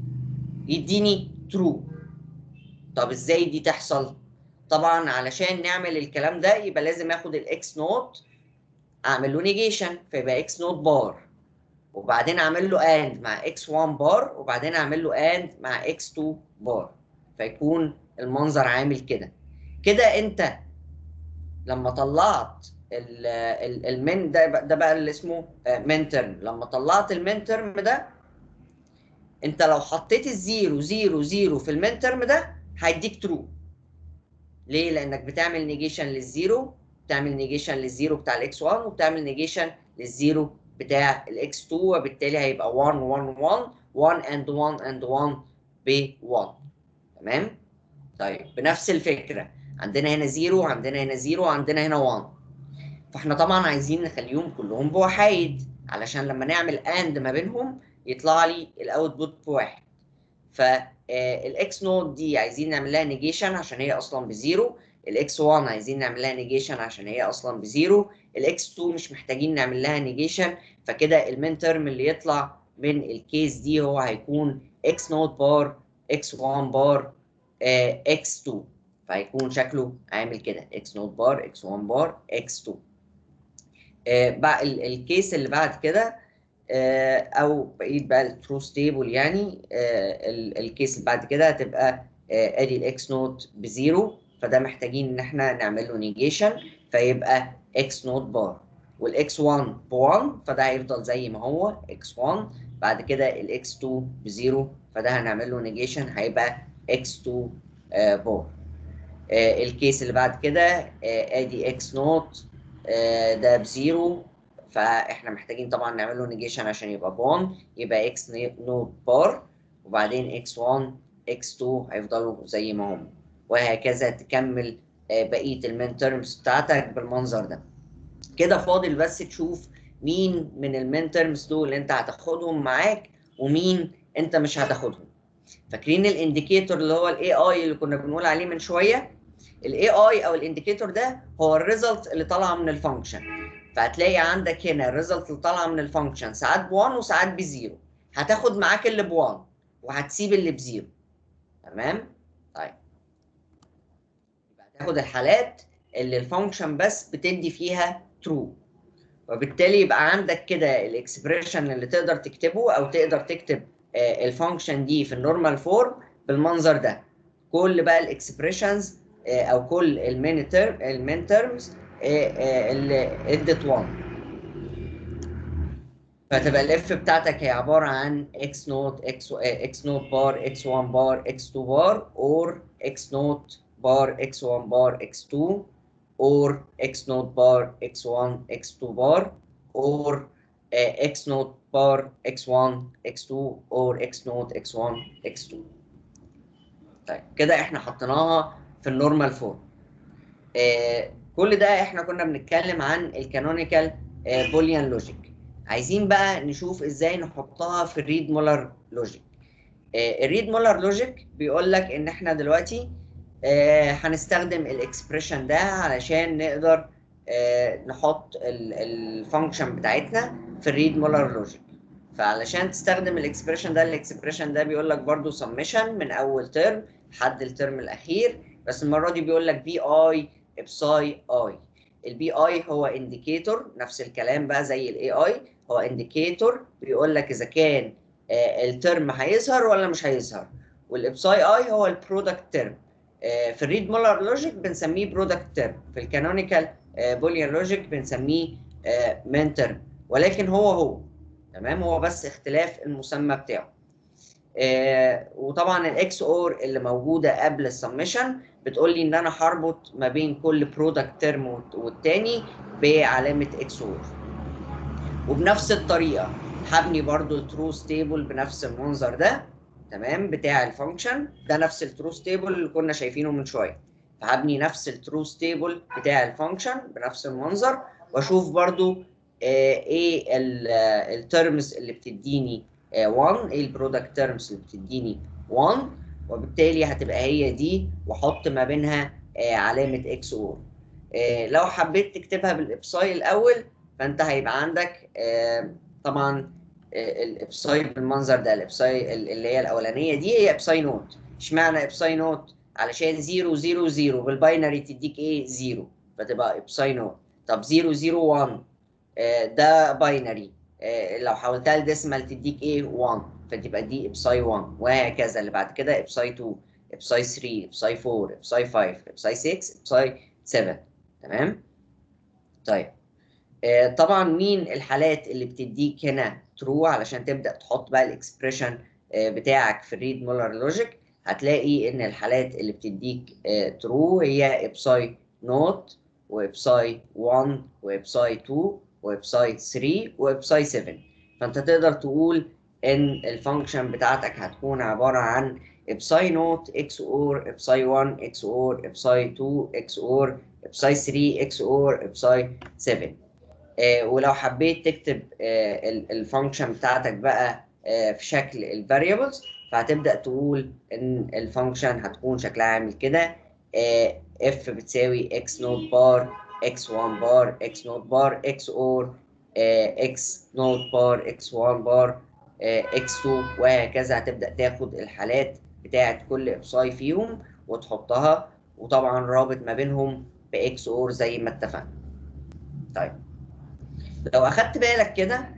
يديني true طب ازاي دي تحصل طبعا علشان نعمل الكلام ده يبقى لازم اخد الاكس نوت اعمل له نيجيشن فيبقى اكس نوت بار وبعدين اعمل له اند مع اكس 1 بار وبعدين اعمل له اند مع اكس 2 بار فيكون المنظر عامل كده كده انت لما طلعت المن ده ده بقى اللي اسمه من ترم لما طلعت المن ترم ده انت لو حطيت الزيرو زيرو زيرو في المن ترم ده هيديك ترو ليه لانك بتعمل نيجيشن للزيرو بتعمل نيجيشن للزيرو بتاع الاكس 1 وبتعمل نيجيشن للزيرو بتاع الاكس 2 وبالتالي هيبقى 1 1 1 1 and 1 and 1 ب 1 تمام طيب بنفس الفكره عندنا هنا 0 عندنا هنا 0 عندنا هنا 1 فاحنا طبعا عايزين نخليهم كلهم بوحايد علشان لما نعمل اند ما بينهم يطلع لي الاوتبوت بواحد فالاكس نوت دي عايزين نعمل لها نيجيشن عشان هي اصلا بزيرو الاكس 1 عايزين نعمل لها نيجيشن عشان هي اصلا بزيرو الاكس 2 مش محتاجين نعمل لها نيجيشن فكده المين ترم اللي يطلع من الكيس دي هو هيكون اكس نوت بار اكس 1 بار اكس 2 فهيكون شكله عامل كده اكس نوت بار اكس 1 بار اكس 2 آه بقى الكيس اللي بعد كده آه او بقيت بقى التروث تيبل يعني آه الكيس اللي بعد كده هتبقى ادي الاكس نوت بزيرو فده محتاجين ان احنا نعمل له نيجيشن فيبقى اكس نوت بار والاكس 1 ب 1 فده هيفضل زي ما هو اكس 1 بعد كده الاكس 2 بزيرو فده هنعمل له نيجيشن هيبقى اكس 2 آه بار آه الكيس اللي بعد كده آه ادي اكس نوت آه ده بزيرو فاحنا محتاجين طبعا نعمل له نيجيشن عشان يبقى ب 1 يبقى اكس نوت بار وبعدين اكس 1 اكس 2 هيفضلوا زي ما هم وهكذا تكمل بقيه المين تيرمز بتاعتك بالمنظر ده كده فاضل بس تشوف مين من المين تيرمز دول اللي انت هتاخدهم معاك ومين انت مش هتاخدهم فاكرين الانديكيتور اللي هو الاي اي اللي كنا بنقول عليه من شويه الاي اي او الانديكيتور ده هو الريزلت اللي طالعه من الفانكشن فهتلاقي عندك هنا الريزلت اللي طالعه من الفانكشن ساعات ب 1 وساعات بزيرو هتاخد معاك اللي ب 1 وهتسيب اللي بزيرو تمام طيب تاخد الحالات اللي الفانكشن بس بتدي فيها ترو وبالتالي يبقى عندك كده الاكسبريشن اللي تقدر تكتبه او تقدر تكتب الفانكشن دي في النورمال فورم بالمنظر ده كل بقى الاكسبريشنز او كل المين تيرم المين تيرمز اللي ادت 1 فتبقى الاف بتاعتك هي عباره عن x نوت x x نوت بار x1 بار x2 بار or x نوت بار x1 بار x2 or x نوت بار x1 x2 بار or uh, x نوت بار x1 x2 or x نوت x1 x2 طيب كده احنا حطيناها في النورمال فورم آه كل ده احنا كنا بنتكلم عن الكانونيكال آه بوليان لوجيك عايزين بقى نشوف ازاي نحطها في الريد مولر لوجيك آه الريد مولر لوجيك بيقول لك ان احنا دلوقتي آه هنستخدم الاكسبريشن ده علشان نقدر آه نحط الفانكشن بتاعتنا في الريد مولر لوجيك فعلشان تستخدم الاكسبريشن ده الاكسبريشن ده بيقول لك برضو سمشن من اول ترم لحد الترم الاخير بس المره دي بيقول لك بي اي ابساي اي البي اي هو انديكيتور نفس الكلام بقى زي الاي اي هو انديكيتور بيقول لك اذا كان آه الترم هيظهر ولا مش هيظهر والابساي اي هو البرودكت ترم آه في الريد مولر لوجيك بنسميه برودكت ترم في الكانونيكال آه بوليان لوجيك بنسميه مين ترم ولكن هو هو تمام هو بس اختلاف المسمى بتاعه آه وطبعا الاكس اور اللي موجوده قبل السمشن بتقول لي ان انا هربط ما بين كل برودكت ترم والتاني بعلامه اكس اور وبنفس الطريقه هبني برضو الترو ستيبل بنفس المنظر ده تمام بتاع الفانكشن ده نفس الترو ستيبل اللي كنا شايفينه من شويه فهبني نفس الترو ستيبل بتاع الفانكشن بنفس المنظر واشوف برضو آه ايه الترمز اللي بتديني 1 ايه البرودكت تيرمز اللي بتديني 1 وبالتالي هتبقى هي دي واحط ما بينها آه علامه اكس اور آه لو حبيت تكتبها بالابساي الاول فانت هيبقى عندك آه طبعا الابساي بالمنظر ده الابساي اللي هي الاولانيه دي هي ابساي نوت اشمعنى ابساي نوت علشان 0 0 0 بالباينري تديك ايه 0 فتبقى ابساي نوت طب 0 0 1 ده باينري لو حولتها لديسمال تديك ايه 1 فتبقى دي ابساي 1 وهكذا اللي بعد كده ابساي 2 ابساي 3 ابساي 4 ابساي 5 ابساي 6 ابساي 7 تمام طيب آه طبعا مين الحالات اللي بتديك هنا ترو علشان تبدا تحط بقى الاكسبريشن آه بتاعك في الريد مولر لوجيك هتلاقي ان الحالات اللي بتديك آه ترو هي ابساي نوت وابساي 1 وابساي 2 وابساي 3 وابساي 7 فانت تقدر تقول ان الفانكشن بتاعتك هتكون عباره عن ابساي نوت اكس اور ابساي 1 اكس اور ابساي 2 اكس اور ابساي 3 اكس اور ابساي 7 آه ولو حبيت تكتب آه الفانكشن بتاعتك بقى آه في شكل الفاريبلز فهتبدا تقول ان الفانكشن هتكون شكلها عامل كده اف بتساوي اكس نوت بار x1 بار x نوت بار x or uh, x نوت بار x1 بار uh, x2 وهكذا هتبدأ تاخد الحالات بتاعت كل ابساي فيهم وتحطها وطبعا رابط ما بينهم ب x or زي ما اتفقنا. طيب لو اخدت بالك كده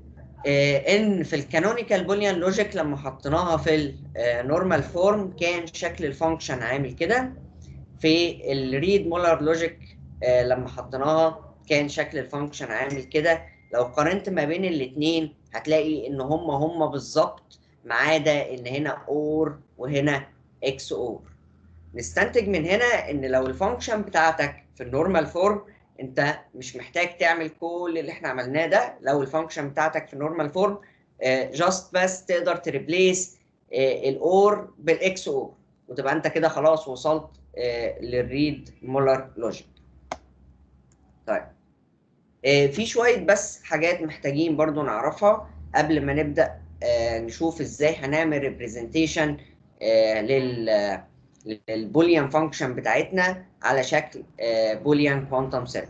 آه ان في الكانونيكال بوليان لوجيك لما حطيناها في النورمال فورم كان شكل الفانكشن عامل كده في الريد مولر لوجيك آه لما حطيناها كان شكل الفانكشن عامل كده لو قارنت ما بين الاثنين هتلاقي ان هم هم بالظبط ما عدا ان هنا اور وهنا اكس اور نستنتج من هنا ان لو الفانكشن بتاعتك في النورمال فورم انت مش محتاج تعمل كل اللي احنا عملناه ده لو الفانكشن بتاعتك في النورمال فورم جاست بس تقدر تريبليس الاور بالاكس اور وتبقى انت كده خلاص وصلت آه للريد مولر لوجيك طيب آه في شويه بس حاجات محتاجين برضو نعرفها قبل ما نبدا آه نشوف ازاي هنعمل ريبريزنتيشن لل للبوليان فانكشن بتاعتنا على شكل بوليان كوانتم سيت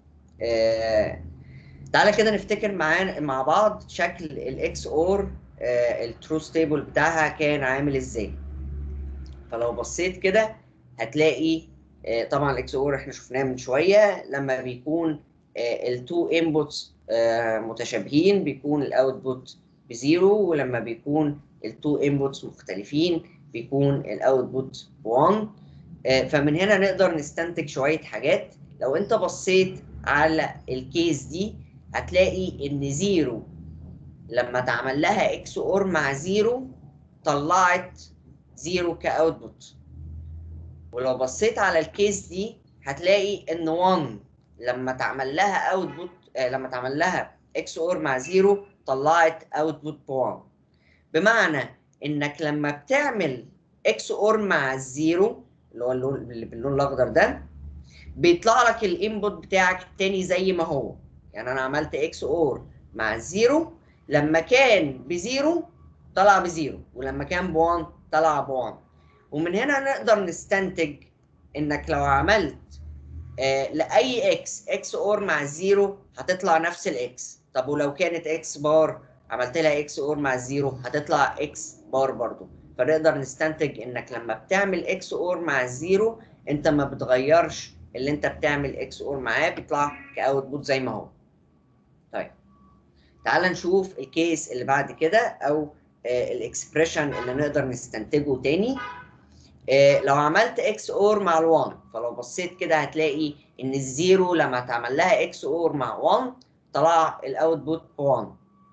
تعالى كده نفتكر معانا مع بعض شكل الاكس اور الترو ستيبل بتاعها كان عامل ازاي فلو بصيت كده هتلاقي طبعا الاكس اور احنا شفناه من شويه لما بيكون التو انبوتس متشابهين بيكون الاوتبوت بزيرو ولما بيكون التو انبوتس مختلفين بيكون الاوتبوت 1 آه، فمن هنا نقدر نستنتج شويه حاجات لو انت بصيت على الكيس دي هتلاقي ان زيرو لما تعمل لها اكس اور مع زيرو طلعت زيرو كاوتبوت ولو بصيت على الكيس دي هتلاقي ان 1 لما تعمل لها اوتبوت لما تعمل لها اكس اور مع زيرو طلعت اوتبوت 1 بمعنى انك لما بتعمل اكس اور مع الزيرو اللي هو اللون اللي باللون الاخضر ده بيطلع لك الانبوت بتاعك التاني زي ما هو يعني انا عملت اكس اور مع الزيرو لما كان بزيرو طلع بزيرو ولما كان بوان طلع بوان ومن هنا نقدر نستنتج انك لو عملت آه لاي اكس اكس اور مع الزيرو هتطلع نفس الاكس طب ولو كانت اكس بار عملت لها اكس اور مع الزيرو هتطلع اكس بار برضو فنقدر نستنتج انك لما بتعمل اكس اور مع الزيرو انت ما بتغيرش اللي انت بتعمل اكس اور معاه بيطلع كاوتبوت زي ما هو طيب تعال نشوف الكيس اللي بعد كده او آه الاكسبريشن اللي نقدر نستنتجه تاني آه لو عملت اكس اور مع ال1 فلو بصيت كده هتلاقي ان الزيرو لما اتعمل لها اكس اور مع 1 طلع الاوتبوت 1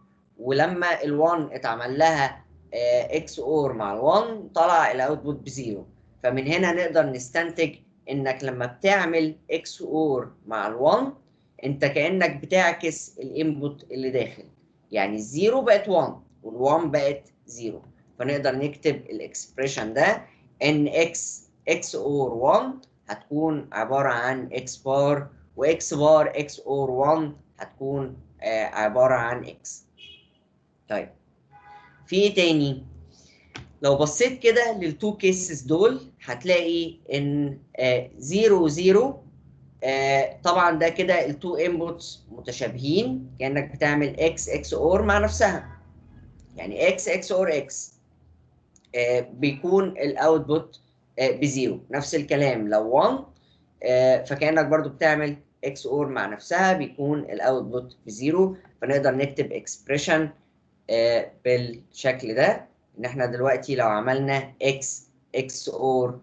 ولما ال1 اتعمل لها اكس اور مع ال1 طلع الاوتبوت بزيرو فمن هنا نقدر نستنتج انك لما بتعمل اكس اور مع ال1 انت كانك بتعكس الانبوت اللي داخل يعني الزيرو بقت 1 وال1 بقت 0 فنقدر نكتب الاكسبريشن ده ان اكس اكس اور 1 هتكون عباره عن اكس بار واكس بار اكس اور 1 هتكون آه عباره عن اكس طيب في ايه تاني لو بصيت كده للتو كيسز دول هتلاقي ان 0 0 طبعا ده كده التو انبوتس متشابهين كانك بتعمل اكس اكس اور مع نفسها يعني اكس اكس اور اكس بيكون الاوتبوت بزيرو نفس الكلام لو 1 فكانك برضو بتعمل اكس اور مع نفسها بيكون الاوتبوت بزيرو فنقدر نكتب اكسبريشن بالشكل ده ان احنا دلوقتي لو عملنا اكس اكس اور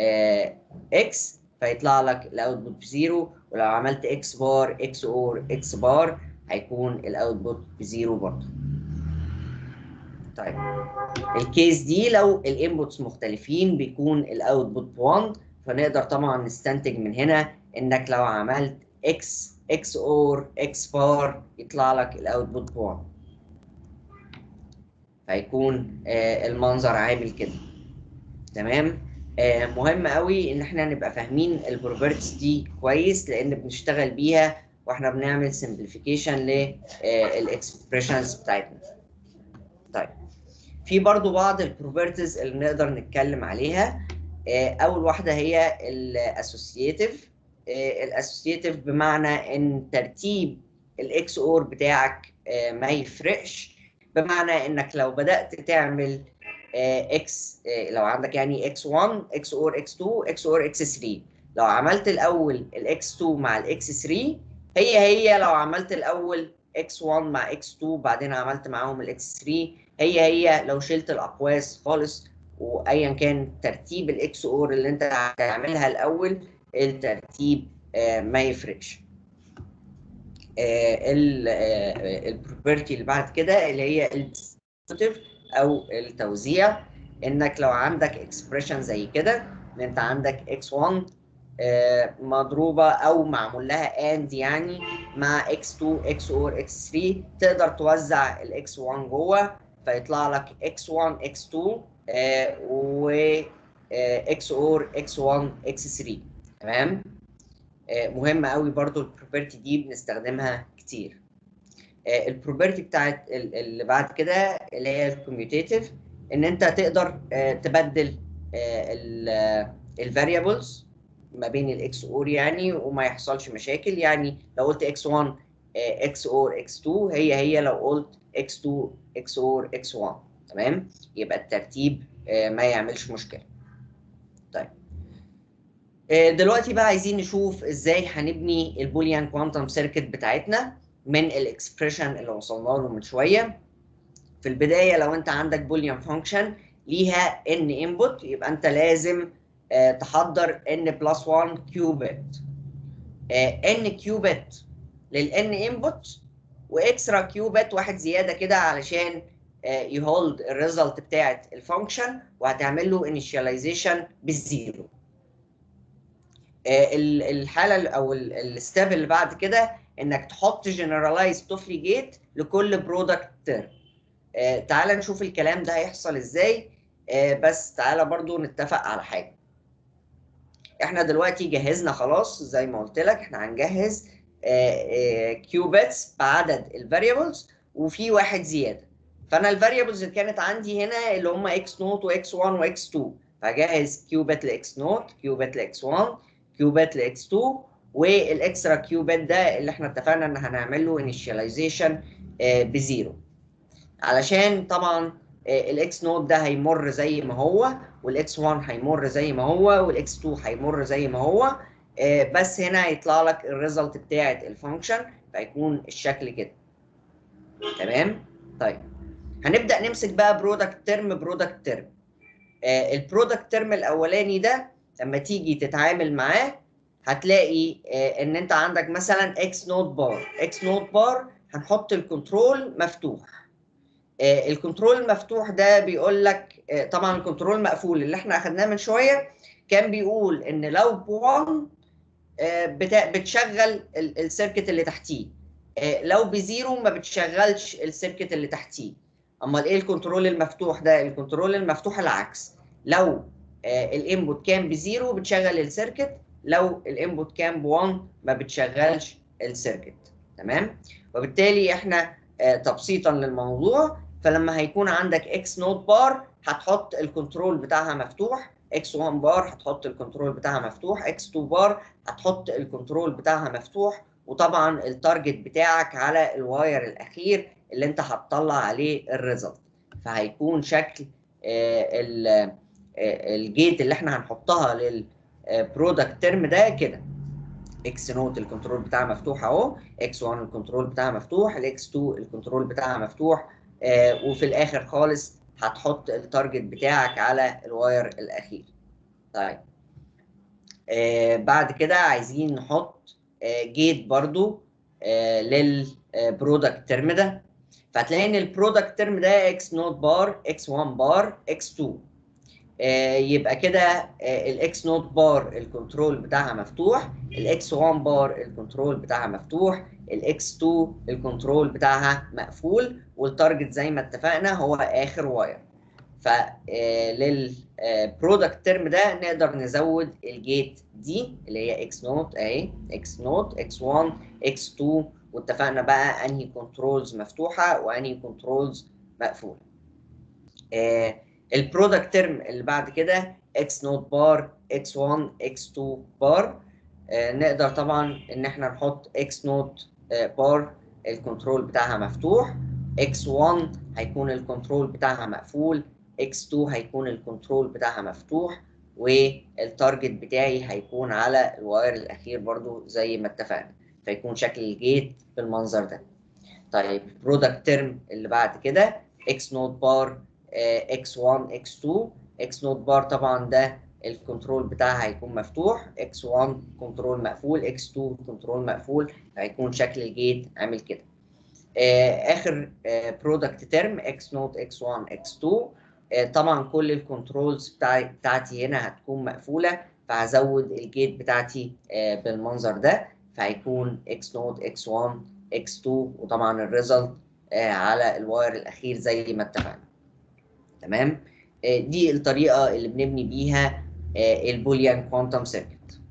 اكس فيطلع لك الاوتبوت بزيرو ولو عملت اكس بار اكس اور اكس بار هيكون الاوتبوت بزيرو برضه طيب الكيس دي لو الانبوتس مختلفين بيكون الاوتبوت 1 فنقدر طبعا نستنتج من هنا انك لو عملت اكس اكس اور اكس بار يطلع لك الاوتبوت 1 فيكون آه المنظر عامل كده تمام آه مهم قوي ان احنا نبقى فاهمين البروبرتيز دي كويس لان بنشتغل بيها واحنا بنعمل سمبليفيكيشن للاكسبريشنز بتاعتنا طيب في برضو بعض البروبرتيز اللي نقدر نتكلم عليها آه اول واحده هي الاسوسييتيف الاسوسييتيف بمعنى ان ترتيب الاكس اور بتاعك ما يفرقش بمعنى انك لو بدات تعمل اكس لو عندك يعني اكس 1 اكس اور اكس 2 اكس اور اكس 3 لو عملت الاول الاكس 2 مع الاكس 3 هي هي لو عملت الاول اكس 1 مع اكس 2 بعدين عملت معاهم الاكس 3 هي هي لو شلت الاقواس خالص وايا كان ترتيب الاكس اور اللي انت هتعملها الاول الترتيب ما يفرقش البروبرتي اللي بعد كده اللي هي الديستريبيوتيف او التوزيع انك لو عندك اكسبريشن زي كده ان انت عندك x1 مضروبه او معمول لها اند يعني مع x2 x or x3 تقدر توزع الاكس 1 جوه فيطلع لك x1 x2 و x or x1 x3 تمام مهم قوي برضو البروبرتي دي بنستخدمها كتير البروبرتي بتاعت اللي بعد كده اللي هي الكوميوتيتيف ان انت تقدر تبدل الفاريبلز ما بين الاكس اور يعني وما يحصلش مشاكل يعني لو قلت اكس 1 اكس اور اكس 2 هي هي لو قلت اكس 2 اكس اور اكس 1 تمام يبقى الترتيب ما يعملش مشكله طيب دلوقتي بقى عايزين نشوف ازاي هنبني البوليان كوانتم سيركت بتاعتنا من الاكسبريشن اللي وصلنا له من شويه في البدايه لو انت عندك بوليان فانكشن ليها ان انبوت يبقى انت لازم آه، تحضر ان بلس 1 كيوبت ان كيوبت للان انبوت واكسترا كيوبت واحد زياده كده علشان يهولد الريزلت بتاعت الفانكشن وهتعمل له انيشاليزيشن بالزيرو آه، ال- الحاله او الستيب اللي بعد كده انك تحط جنرالايز توفلي جيت لكل برودكت تيرم تعال نشوف الكلام ده هيحصل ازاي آه، بس تعالى برضو نتفق على حاجه احنا دلوقتي جهزنا خلاص زي ما قلت لك احنا هنجهز كيوبتس بعدد الفاريبلز وفي واحد زياده فانا الفاريبلز اللي كانت عندي هنا اللي هم اكس نوت واكس 1 واكس 2 فجهز كيوبت لاكس نوت كيوبت لاكس 1 كيوبت لاكس 2 والاكسترا كيوبت ده اللي احنا اتفقنا ان هنعمل له انيشاليزيشن بزيرو علشان طبعا الاكس نوت ده هيمر زي ما هو والاكس 1 هيمر زي ما هو والاكس 2 هيمر زي ما هو آه، بس هنا هيطلع لك الريزلت بتاعت الفانكشن فيكون الشكل كده تمام طيب هنبدا نمسك بقى برودكت ترم برودكت ترم البرودكت ترم الاولاني ده لما تيجي تتعامل معاه هتلاقي آه، ان انت عندك مثلا اكس نوت بار اكس نوت بار هنحط الكنترول مفتوح آه، الكنترول المفتوح ده بيقول لك آه، طبعا الكنترول مقفول اللي احنا اخدناه من شويه كان بيقول ان لو بوان آه، بتا- بتشغل ال- السيركت اللي تحتيه آه، لو بزيرو ما بتشغلش السيركت اللي تحتيه امال ايه الكنترول المفتوح ده الكنترول المفتوح العكس لو الانبوت كان بزيرو بتشغل السيركت لو الانبوت كان ب1 ما بتشغلش السيركت تمام وبالتالي احنا آه، تبسيطا للموضوع فلما هيكون عندك اكس نوت بار هتحط الكنترول بتاعها مفتوح اكس 1 بار هتحط الكنترول بتاعها مفتوح اكس 2 بار هتحط الكنترول بتاعها مفتوح وطبعا التارجت بتاعك على الواير الاخير اللي انت هتطلع عليه الريزلت فهيكون شكل آه، ال- آه، الجيت اللي احنا هنحطها للبرودكت ترم ده كده اكس نوت الكنترول بتاعها مفتوح اهو اكس 1 الكنترول بتاعها مفتوح الاكس 2 الكنترول بتاعها مفتوح آه وفي الاخر خالص هتحط التارجت بتاعك على الواير الاخير طيب آه بعد كده عايزين نحط آه جيت برضو آه للبرودكت ترم ده فهتلاقي ان البرودكت ترم ده اكس نوت بار اكس 1 بار اكس 2 آه، يبقى كده الاكس نوت بار الكنترول بتاعها مفتوح الاكس 1 بار الكنترول بتاعها مفتوح الاكس 2 الكنترول بتاعها مقفول والتارجت زي ما اتفقنا هو اخر واير فللبرودكت ترم ده نقدر نزود الجيت دي اللي هي اكس نوت اهي اكس نوت اكس 1 اكس 2 واتفقنا بقى انهي كنترولز مفتوحه وانهي كنترولز مقفوله آه، البرودكت ترم اللي بعد كده اكس نوت بار اكس 1 اكس 2 بار آه، نقدر طبعا ان احنا نحط اكس نوت بار الكنترول بتاعها مفتوح اكس 1 هيكون الكنترول بتاعها مقفول اكس 2 هيكون الكنترول بتاعها مفتوح والتارجت بتاعي هيكون على الواير الاخير برضو زي ما اتفقنا فيكون شكل الجيت بالمنظر ده طيب برودكت ترم اللي بعد كده اكس نوت بار اكس 1 اكس 2 اكس نوت بار طبعا ده الكنترول بتاعها هيكون مفتوح اكس 1 كنترول مقفول اكس 2 كنترول مقفول هيكون شكل الجيت عامل كده آه، اخر برودكت ترم اكس نوت اكس 1 اكس 2 آه، طبعا كل الكنترولز بتاعي بتاعتي هنا هتكون مقفوله فهزود الجيت بتاعتي آه، بالمنظر ده فهيكون اكس نوت اكس 1 اكس 2 وطبعا الريزلت على الواير الاخير زي ما اتفقنا تمام آه، دي الطريقه اللي بنبني بيها البوليان كوانتم سيركت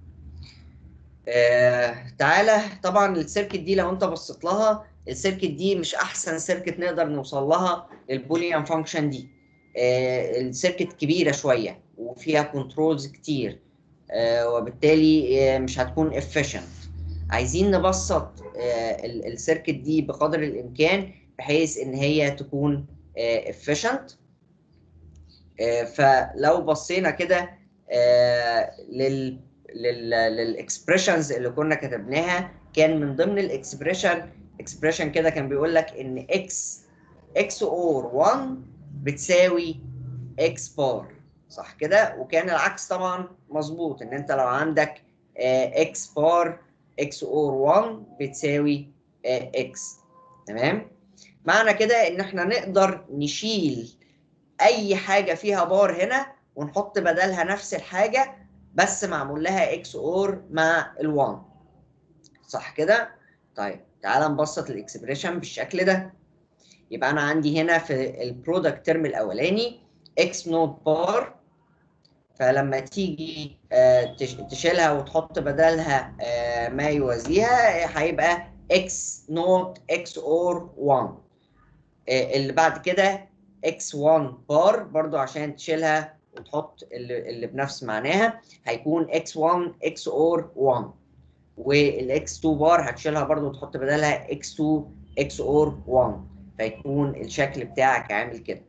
تعالى طبعا السيركت دي لو انت بصيت لها السيركت دي مش احسن سيركت نقدر نوصل لها للبوليان فانكشن دي آه، السيركت كبيره شويه وفيها كنترولز كتير آه، وبالتالي آه، مش هتكون efficient عايزين نبسط آه، ال- السيركت دي بقدر الامكان بحيث ان هي تكون آه، efficient آه، فلو بصينا كده آه، لل لل للاكسبريشنز اللي كنا كتبناها كان من ضمن الاكسبريشن اكسبريشن كده كان بيقول لك ان اكس اكس اور 1 بتساوي اكس بار صح كده وكان العكس طبعا مظبوط ان انت لو عندك اكس بار اكس اور 1 بتساوي اكس تمام معنى كده ان احنا نقدر نشيل اي حاجه فيها بار هنا ونحط بدلها نفس الحاجه بس معمول لها اكس اور مع ال1 صح كده طيب تعال نبسط الاكسبريشن بالشكل ده يبقى انا عندي هنا في البرودكت ترم الاولاني اكس نوت بار فلما تيجي آه تشيلها وتحط بدلها آه ما يوازيها هيبقى اكس نوت اكس اور 1 آه اللي بعد كده x1 بار برضو عشان تشيلها وتحط اللي, اللي بنفس معناها هيكون x1 xor 1 والx2 بار هتشيلها برضو وتحط بدلها x2 xor 1 فيكون الشكل بتاعك عامل كده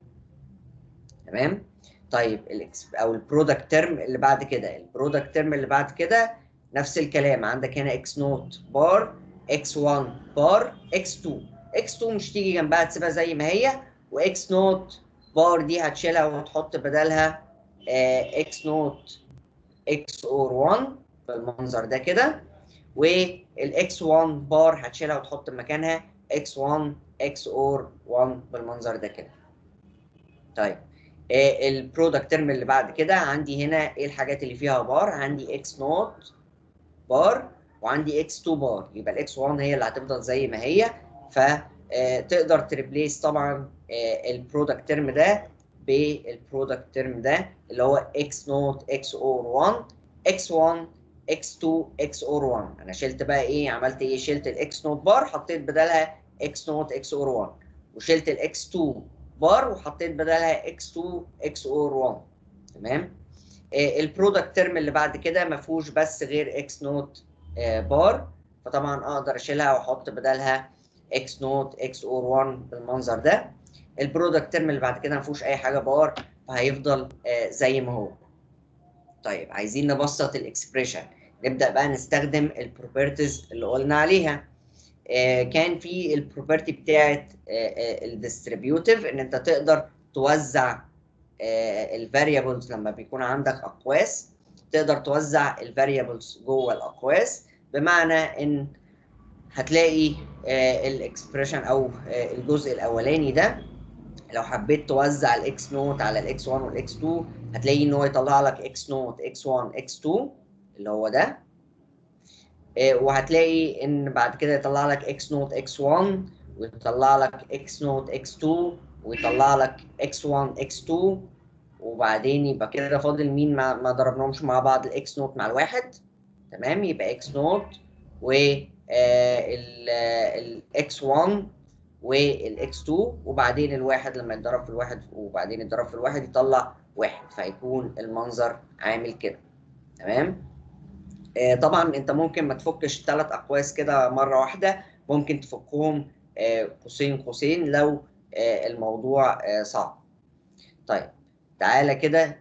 تمام طيب الاكس او البرودكت ترم اللي بعد كده البرودكت ترم اللي بعد كده نفس الكلام عندك هنا x نوت بار x1 بار x2 x2 مش تيجي جنبها تسيبها زي ما هي واكس نوت بار دي هتشيلها وتحط بدلها اكس نوت اكس اور 1 بالمنظر ده كده والاكس 1 بار هتشيلها وتحط مكانها اكس 1 اكس اور 1 بالمنظر ده كده طيب البرودكت ترم اللي بعد كده عندي هنا ايه الحاجات اللي فيها بار عندي اكس نوت بار وعندي اكس 2 بار يبقى الاكس 1 هي اللي هتفضل زي ما هي ف تقدر تريبليس طبعا البرودكت ترم ده بالبرودكت ترم ده اللي هو x نوت x اور 1 x1 x2 x اور 1 انا شلت بقى ايه عملت ايه شلت الاكس نوت بار حطيت بدلها x نوت x اور 1 وشلت الاكس 2 بار وحطيت بدلها x2 x اور 1 تمام البرودكت ترم اللي بعد كده ما فيهوش بس غير x نوت بار فطبعا اقدر اشيلها واحط بدلها x نوت x اور 1 بالمنظر ده البرودكت ترم اللي بعد كده ما فيهوش اي حاجه بار فهيفضل آه زي ما هو طيب عايزين نبسط الاكسبريشن نبدا بقى نستخدم البروبرتيز اللي قلنا عليها آه كان في البروبرتي بتاعت آه الديستريبيوتيف ان انت تقدر توزع الفاريبلز لما بيكون عندك اقواس تقدر توزع الفاريبلز جوه الاقواس بمعنى ان هتلاقي الاكسبريشن او الجزء الاولاني ده لو حبيت توزع الاكس نوت على الاكس 1 والاكس 2 هتلاقي ان هو يطلع لك اكس نوت اكس 1 اكس 2 اللي هو ده وهتلاقي ان بعد كده يطلع لك اكس نوت اكس 1 ويطلع لك اكس نوت اكس 2 ويطلع لك اكس 1 اكس 2 وبعدين يبقى كده فاضل مين ما, ما ضربناهمش مع بعض الاكس نوت مع الواحد تمام يبقى اكس نوت و الاكس 1 والاكس 2 وبعدين الواحد لما يتضرب في الواحد وبعدين يتضرب في الواحد يطلع واحد فيكون المنظر عامل كده تمام آه طبعا انت ممكن ما تفكش ثلاث اقواس كده مره واحده ممكن تفكهم آه قوسين قوسين لو آه الموضوع آه صعب طيب تعالى كده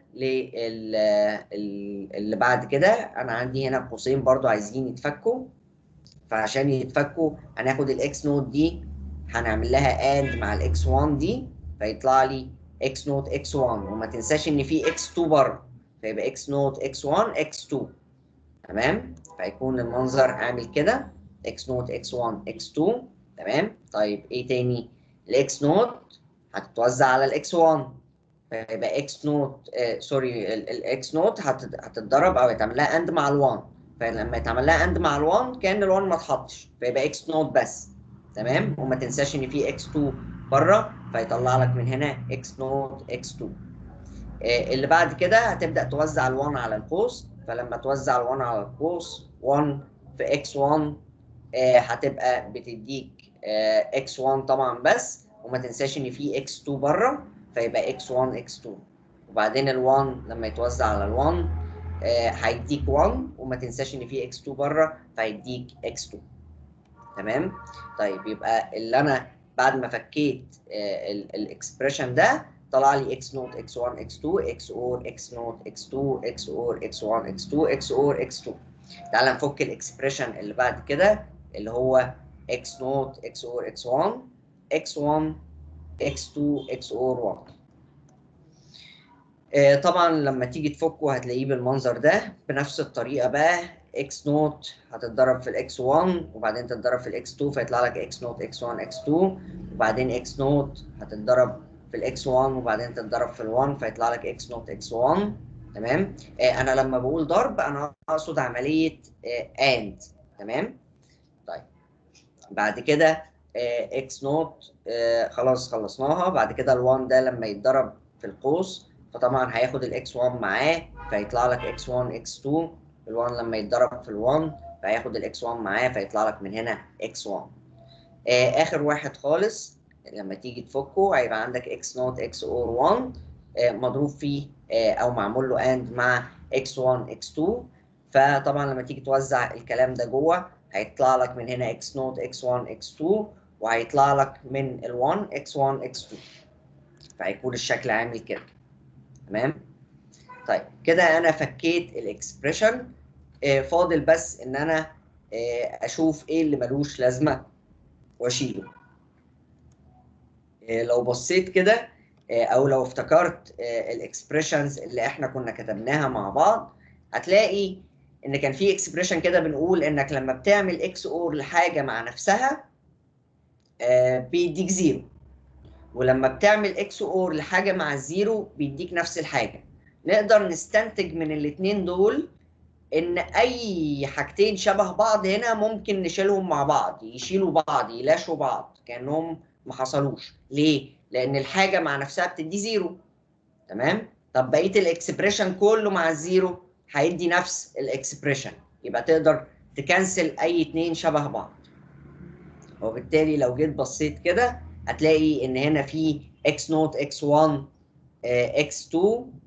اللي بعد كده انا عندي هنا قوسين برضو عايزين يتفكوا فعشان يتفكوا هناخد الاكس نوت دي هنعمل لها اند مع الاكس 1 دي فيطلع لي اكس نوت اكس 1 وما تنساش ان في اكس 2 بره فيبقى اكس نوت اكس 1 اكس 2 تمام فيكون المنظر عامل كده اكس نوت اكس 1 اكس 2 تمام طيب ايه تاني الاكس نوت هتتوزع على الاكس 1 فيبقى اكس نوت آه سوري الاكس نوت هتتضرب او يتعمل لها اند مع ال1 فلما يتعمل لها اند مع ال1 كان ال1 ما اتحطش فيبقى اكس نوت بس تمام وما تنساش ان في اكس 2 بره فيطلع لك من هنا اكس نوت اكس 2 آه اللي بعد كده هتبدا توزع ال1 على القوس فلما توزع ال1 على القوس 1 في اكس 1 آه هتبقى بتديك آه اكس 1 طبعا بس وما تنساش ان في اكس 2 بره فيبقى اكس 1 اكس 2 وبعدين ال1 لما يتوزع على ال1 هيديك 1 وما تنساش ان في اكس 2 بره فهيديك اكس 2 تمام طيب يبقى اللي انا بعد ما فكيت الاكسبريشن ده طلع لي اكس نوت اكس 1 اكس 2 اكس اور اكس نوت اكس 2 اكس اور اكس 1 اكس 2 اكس اور اكس 2 تعال نفك الاكسبريشن اللي بعد كده اللي هو اكس نوت اكس اور اكس 1 اكس 1 x2 xor 1 آه، طبعا لما تيجي تفكه هتلاقيه بالمنظر ده بنفس الطريقه بقى x نوت هتتضرب في الاكس 1 وبعدين تتضرب في الاكس 2 فيطلع لك x نوت x 1 x 2 وبعدين x نوت هتتضرب في الاكس 1 وبعدين تتضرب في ال1 فيطلع لك x نوت x 1 تمام آه انا لما بقول ضرب انا اقصد عمليه آه and تمام طيب بعد كده آه x نوت آه خلاص خلصناها بعد كده ال1 ده لما يتضرب في القوس فطبعا هياخد الاكس 1 معاه فيطلع لك اكس 1 اكس 2 ال1 لما يتضرب في ال1 فهياخد الاكس 1 معاه فيطلع لك من هنا اكس 1 آه اخر واحد خالص لما تيجي تفكه هيبقى عندك اكس نوت اكس اور 1 آه مضروب فيه آه او معمول له اند مع اكس 1 اكس 2 فطبعا لما تيجي توزع الكلام ده جوه هيطلع لك من هنا اكس نوت اكس 1 اكس 2 وهيطلع لك من ال1 اكس 1 اكس 2 فهيكون الشكل عامل كده تمام طيب كده انا فكيت الاكسبريشن آه فاضل بس ان انا آه اشوف ايه اللي ملوش لازمه واشيله آه لو بصيت كده آه او لو افتكرت آه الاكسبريشنز اللي احنا كنا كتبناها مع بعض هتلاقي ان كان في اكسبريشن كده بنقول انك لما بتعمل اكس اور لحاجه مع نفسها آه بيديك زيرو ولما بتعمل اكس اور لحاجه مع الزيرو بيديك نفس الحاجه نقدر نستنتج من الاثنين دول ان اي حاجتين شبه بعض هنا ممكن نشيلهم مع بعض يشيلوا بعض يلاشوا بعض كانهم ما حصلوش ليه لان الحاجه مع نفسها بتدي زيرو تمام طب بقيه الاكسبريشن كله مع الزيرو هيدي نفس الاكسبريشن يبقى تقدر تكنسل اي اتنين شبه بعض وبالتالي لو جيت بصيت كده هتلاقي ان هنا في x نوت x1 x2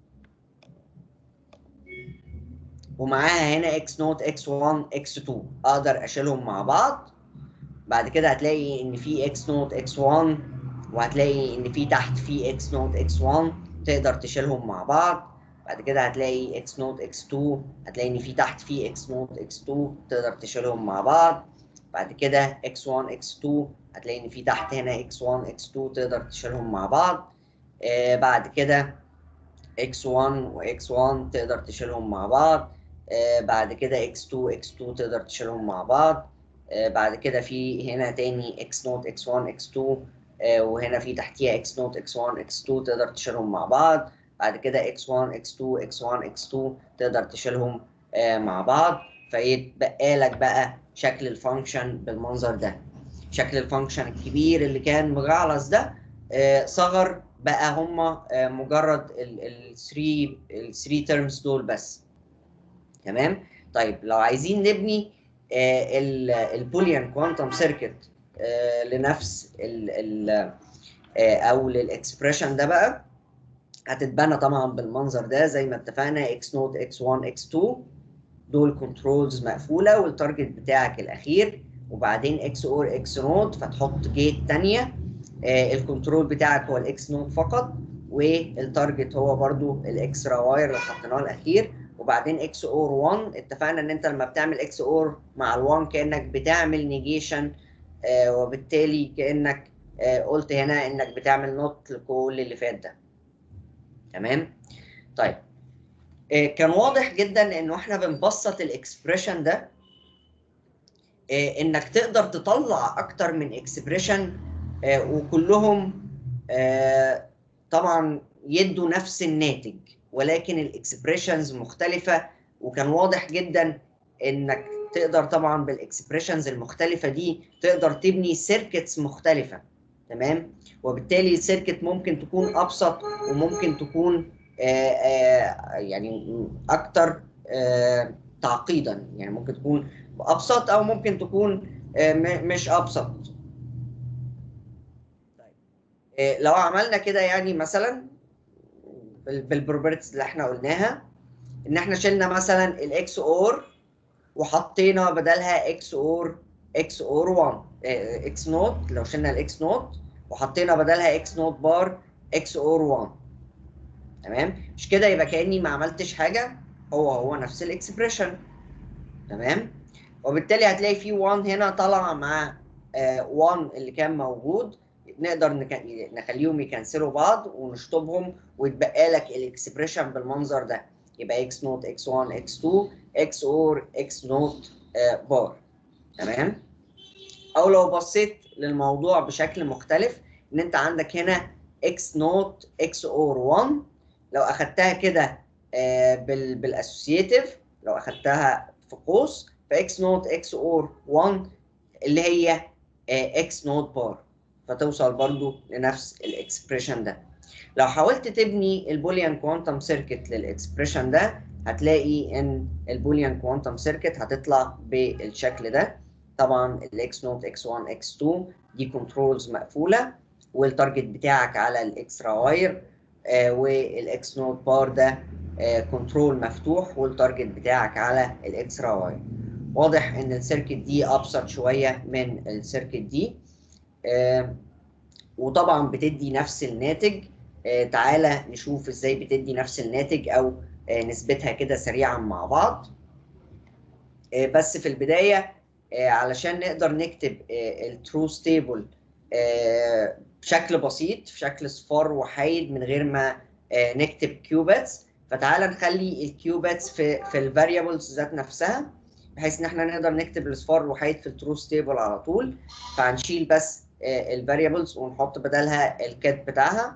ومعاها هنا x نوت x1 x2 اقدر اشيلهم مع بعض بعد كده هتلاقي ان في x نوت x1 وهتلاقي ان في تحت في x نوت x1 تقدر تشيلهم مع بعض بعد كده هتلاقي x نوت x2 هتلاقي ان في تحت في x نوت x2 تقدر تشيلهم مع بعض بعد كده x1 x2 هتلاقي ان في تحت هنا x1 x2 تقدر تشيلهم مع بعض آه بعد كده x1 و x1 تقدر تشيلهم مع بعض آه بعد كده x2 x2 تقدر تشيلهم مع بعض آه بعد كده في هنا تاني x نوت x1 x2 آه وهنا في تحتيها x نوت x1 x2 تقدر تشيلهم مع بعض بعد كده x1 x2 x1 x2 تقدر تشيلهم آه مع بعض فيتبقى لك بقى شكل الفانكشن بالمنظر ده شكل الفانكشن الكبير اللي كان مجعلص ده آه صغر بقى هما آه مجرد ال 3 ال 3 ترمز دول بس تمام طيب لو عايزين نبني آه البوليان كوانتم سيركت لنفس ال ال او للاكسبريشن ده بقى هتتبنى طبعا بالمنظر ده زي ما اتفقنا x نوت x1 x2 دول كنترولز مقفوله والتارجت بتاعك الاخير وبعدين اكس اور اكس نوت فتحط جيت ثانيه آه الكنترول بتاعك هو الاكس نوت فقط والتارجت هو برضو الاكسترا واير اللي حطيناه الاخير وبعدين اكس اور 1 اتفقنا ان انت لما بتعمل اكس اور مع ال1 كانك بتعمل نيجيشن آه وبالتالي كانك آه قلت هنا انك بتعمل نوت لكل اللي فات ده تمام طيب كان واضح جدا انه احنا بنبسط الاكسبريشن ده انك تقدر تطلع اكتر من اكسبريشن وكلهم طبعا يدوا نفس الناتج ولكن الاكسبريشنز مختلفه وكان واضح جدا انك تقدر طبعا بالاكسبريشنز المختلفه دي تقدر تبني سيركتس مختلفه تمام وبالتالي السيركت ممكن تكون ابسط وممكن تكون آآ آآ يعني اكتر تعقيدا يعني ممكن تكون ابسط او ممكن تكون مش ابسط طيب لو عملنا كده يعني مثلا بالبروبرتيز اللي احنا قلناها ان احنا شلنا مثلا الاكس اور وحطينا بدلها اكس اور اكس اور 1 اكس نوت لو شلنا الاكس نوت وحطينا بدلها اكس نوت بار اكس اور 1 تمام مش كده يبقى كاني ما عملتش حاجه هو هو نفس الاكسبريشن تمام وبالتالي هتلاقي في 1 هنا طالعه مع آه 1 اللي كان موجود نقدر نك... نخليهم يكنسلوا بعض ونشطبهم ويتبقى لك الاكسبريشن بالمنظر ده يبقى x نوت x1 x2 x اور x نوت بار تمام او لو بصيت للموضوع بشكل مختلف ان انت عندك هنا x نوت x اور 1 لو اخدتها كده آه بال بالاسوسيتيف لو اخدتها في قوس فx نوت x اور 1 اللي هي آه x نوت بار فتوصل برضو لنفس الاكسبريشن ده لو حاولت تبني البوليان كوانتم سيركت للاكسبريشن ده هتلاقي ان البوليان كوانتم سيركت هتطلع بالشكل ده طبعا الاكس نوت اكس 1 اكس 2 دي كنترولز مقفوله والتارجت بتاعك على الاكسترا واير آه والاكس نوت بار ده آه كنترول مفتوح والتارجت بتاعك على الاكسترا واير واضح ان السيركت دي ابسط شويه من السيركت دي آه وطبعا بتدي نفس الناتج آه تعالى نشوف ازاي بتدي نفس الناتج او آه نسبتها كده سريعا مع بعض آه بس في البدايه آه علشان نقدر نكتب آه الترو ستيبل آه بشكل بسيط في شكل صفار وحيد من غير ما آه نكتب كيوبتس فتعالى نخلي الكيوبتس في في الفاريبلز ذات نفسها بحيث ان احنا نقدر نكتب الاصفار الوحيد في الترو ستيبل على طول فهنشيل بس الفاريبلز ونحط بدلها الكات بتاعها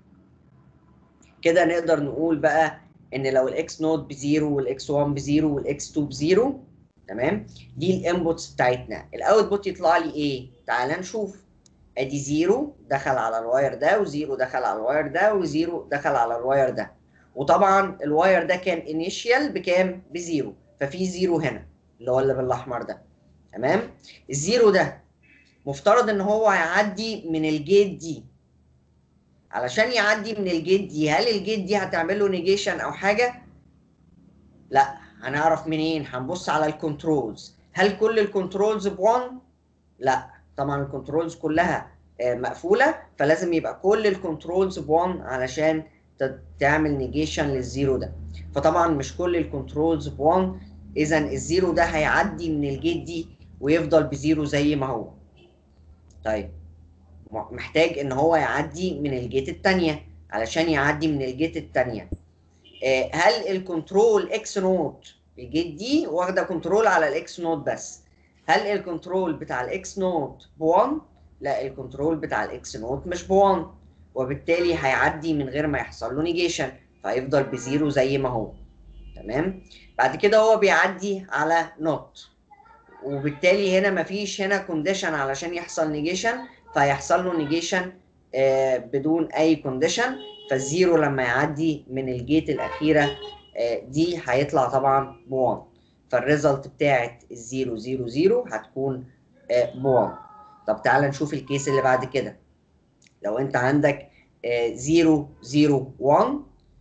كده نقدر نقول بقى ان لو الاكس نوت بزيرو والاكس 1 بزيرو والاكس 2 بزيرو تمام دي الانبوتس بتاعتنا الاوتبوت يطلع لي ايه تعال نشوف ادي زيرو دخل على الواير ده وزيرو دخل على الواير ده وزيرو دخل على الواير ده وطبعا الواير ده كان انيشيال بكام بزيرو ففي زيرو هنا اللي هو اللي بالاحمر ده تمام الزيرو ده مفترض ان هو هيعدي من الجيت دي علشان يعدي من الجيت دي هل الجيت دي هتعمل له نيجيشن او حاجه لا هنعرف منين هنبص على الكنترولز هل كل الكنترولز ب1 لا طبعا الكنترولز كلها مقفوله فلازم يبقى كل الكنترولز ب1 علشان تعمل نيجيشن للزيرو ده فطبعا مش كل الكنترولز ب1 اذا الزيرو ده هيعدي من الجيت دي ويفضل بزيرو زي ما هو طيب محتاج ان هو يعدي من الجيت الثانيه علشان يعدي من الجيت الثانيه هل الكنترول اكس نوت الجيت دي واخده كنترول على الاكس نوت بس هل الكنترول بتاع الاكس نوت ب1 لا الكنترول بتاع الاكس نوت مش ب1 وبالتالي هيعدي من غير ما يحصل له نيجيشن فهيفضل بزيرو زي ما هو تمام بعد كده هو بيعدي على نوت وبالتالي هنا مفيش هنا كونديشن علشان يحصل نيجيشن فهيحصل له نيجيشن آه بدون اي كونديشن فالزيرو لما يعدي من الجيت الاخيره آه دي هيطلع طبعا ب1 فالريزلت بتاعت الزيرو زيرو زيرو هتكون آه ب1 طب تعالى نشوف الكيس اللي بعد كده لو انت عندك 0 0 1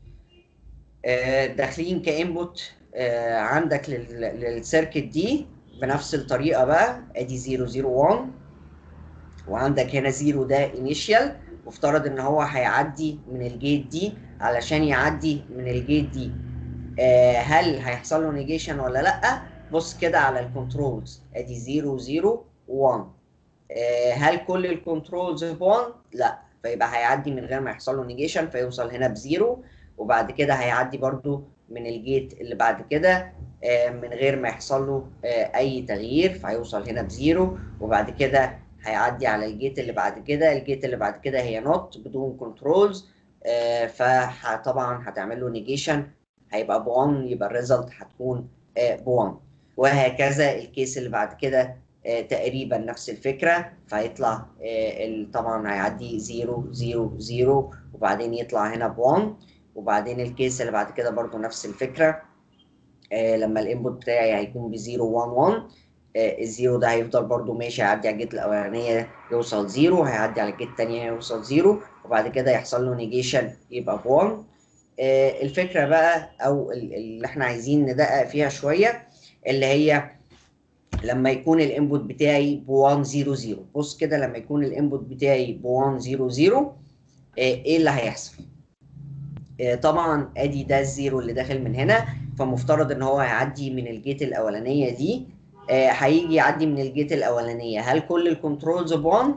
داخلين كانبوت عندك للسيركت دي بنفس الطريقه بقى ادي 0 0 1 وعندك هنا 0 ده انيشيال مفترض ان هو هيعدي من الجيت دي علشان يعدي من الجيت دي آه هل هيحصل له نيجيشن ولا لا بص كده على الكنترولز ادي 0 0 1 آه هل كل الكنترولز ب 1 لا فيبقى هيعدي من غير ما يحصل له نيجيشن فيوصل هنا بزيرو وبعد كده هيعدي برضو من الجيت اللي بعد كده آه من غير ما يحصل له آه اي تغيير فهيوصل هنا بزيرو وبعد كده هيعدي على الجيت اللي بعد كده الجيت اللي بعد كده هي نوت بدون كنترولز آه فطبعا هتعمل له نيجيشن هيبقى ب 1 يبقى الريزلت هتكون ب 1 وهكذا الكيس اللي بعد كده آه تقريبا نفس الفكره فهيطلع آه طبعا هيعدي 0 0 0 وبعدين يطلع هنا ب 1 وبعدين الكيس اللي بعد كده برضو نفس الفكره آه لما الانبوت بتاعي هيكون ب 0 1 1 الزيرو ده هيفضل برضو ماشي هيعدي على الجيت الاولانيه يوصل زيرو هيعدي على الجيت الثانيه يوصل زيرو وبعد كده يحصل له نيجيشن يبقى ب 1 الفكره بقى او اللي احنا عايزين ندقق فيها شويه اللي هي لما يكون الانبوت بتاعي ب 1 0 0 بص كده لما يكون الانبوت بتاعي ب 1 0 0 ايه اللي هيحصل طبعا ادي ده الزيرو اللي داخل من هنا فمفترض ان هو هيعدي من الجيت الاولانيه دي هيجي يعدي من الجيت الاولانيه هل كل الكنترولز ب 1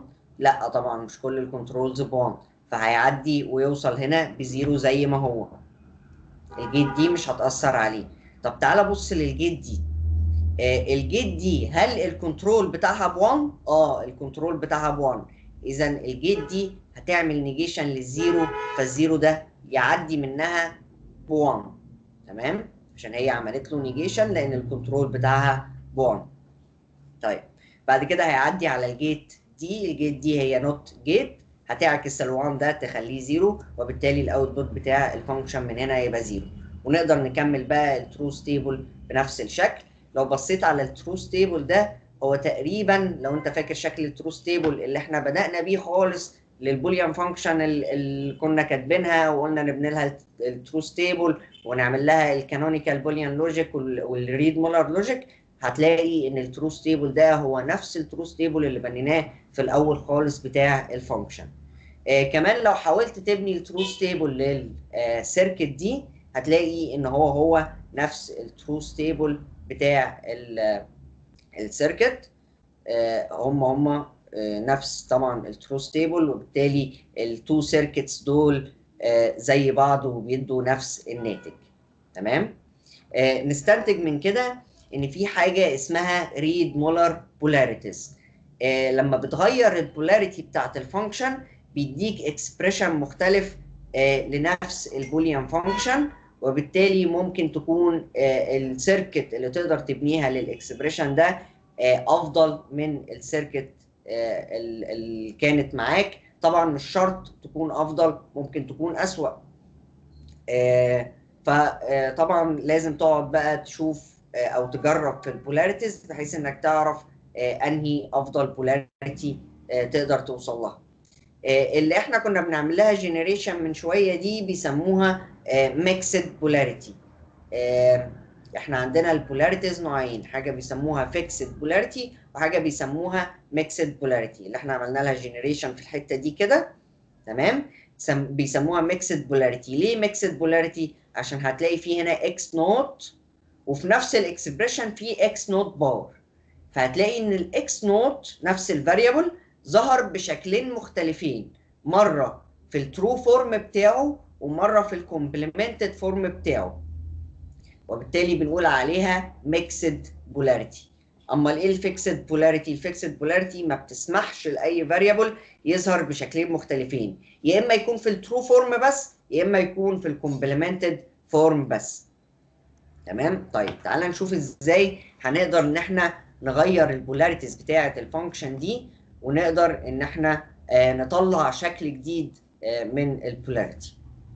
لا طبعا مش كل الكنترولز ب 1 فهيعدي ويوصل هنا بزيرو زي ما هو الجيت دي مش هتأثر عليه طب تعالى بص للجيت دي آه الجيت دي هل الكنترول بتاعها ب 1 اه الكنترول بتاعها ب 1 اذا الجيت دي هتعمل نيجيشن للزيرو فالزيرو ده يعدي منها ب 1 تمام عشان هي عملت له نيجيشن لان الكنترول بتاعها ب 1 طيب بعد كده هيعدي على الجيت دي الجيت دي هي نوت جيت هتعكس ال1 ده تخليه زيرو وبالتالي الاوتبوت بتاع الفانكشن من هنا هيبقى زيرو ونقدر نكمل بقى الترو ستيبل بنفس الشكل لو بصيت على الترو ستيبل ده هو تقريبا لو انت فاكر شكل الترو ستيبل اللي احنا بدأنا بيه خالص للبوليان فانكشن اللي كنا كاتبينها وقلنا نبني لها الترو ستيبل ونعمل لها الكانونيكال بوليان لوجيك والريد مولر لوجيك هتلاقي ان الترو ستيبل ده هو نفس الترو ستيبل اللي بنيناه في الاول خالص بتاع الفانكشن آه كمان لو حاولت تبني الترو ستيبل للسيركت دي هتلاقي ان هو هو نفس الترو ستيبل بتاع السيركت آه هم هم آه نفس طبعا الترو ستيبل وبالتالي التو سيركتس دول آه زي بعض وبيدوا نفس الناتج تمام آه نستنتج من كده ان في حاجه اسمها ريد مولر بولاريتيز آه لما بتغير البولاريتي بتاعت الفانكشن بيديك اكسبريشن مختلف آه لنفس البوليان فانكشن وبالتالي ممكن تكون آه السيركت اللي تقدر تبنيها للاكسبريشن ده آه افضل من السيركت آه اللي كانت معاك طبعا مش شرط تكون افضل ممكن تكون اسوأ آه فطبعا لازم تقعد بقى تشوف او تجرب في البولاريتيز بحيث انك تعرف انهي افضل بولاريتي تقدر توصل لها اللي احنا كنا بنعمل لها جنريشن من شويه دي بيسموها ميكسد بولاريتي احنا عندنا البولاريتيز نوعين حاجه بيسموها فيكسد بولاريتي وحاجه بيسموها ميكسد بولاريتي اللي احنا عملنا لها جنريشن في الحته دي كده تمام بيسموها ميكسد بولاريتي ليه ميكسد بولاريتي عشان هتلاقي فيه هنا اكس نوت وفي نفس الاكسبريشن في اكس نوت بار فهتلاقي ان الاكس نوت نفس الفاريبل ظهر بشكلين مختلفين مره في الترو فورم بتاعه ومره في الكومبلمنتد فورم بتاعه وبالتالي بنقول عليها ميكسد بولاريتي اما ايه الفيكسد بولاريتي الفيكسد بولاريتي ما بتسمحش لاي فاريبل يظهر بشكلين مختلفين يا اما يكون في الترو فورم بس يا اما يكون في الكومبلمنتد فورم بس تمام طيب تعال نشوف ازاي هنقدر ان احنا نغير البولاريتيز بتاعه الفانكشن دي ونقدر ان احنا آه نطلع شكل جديد آه من البولاريتي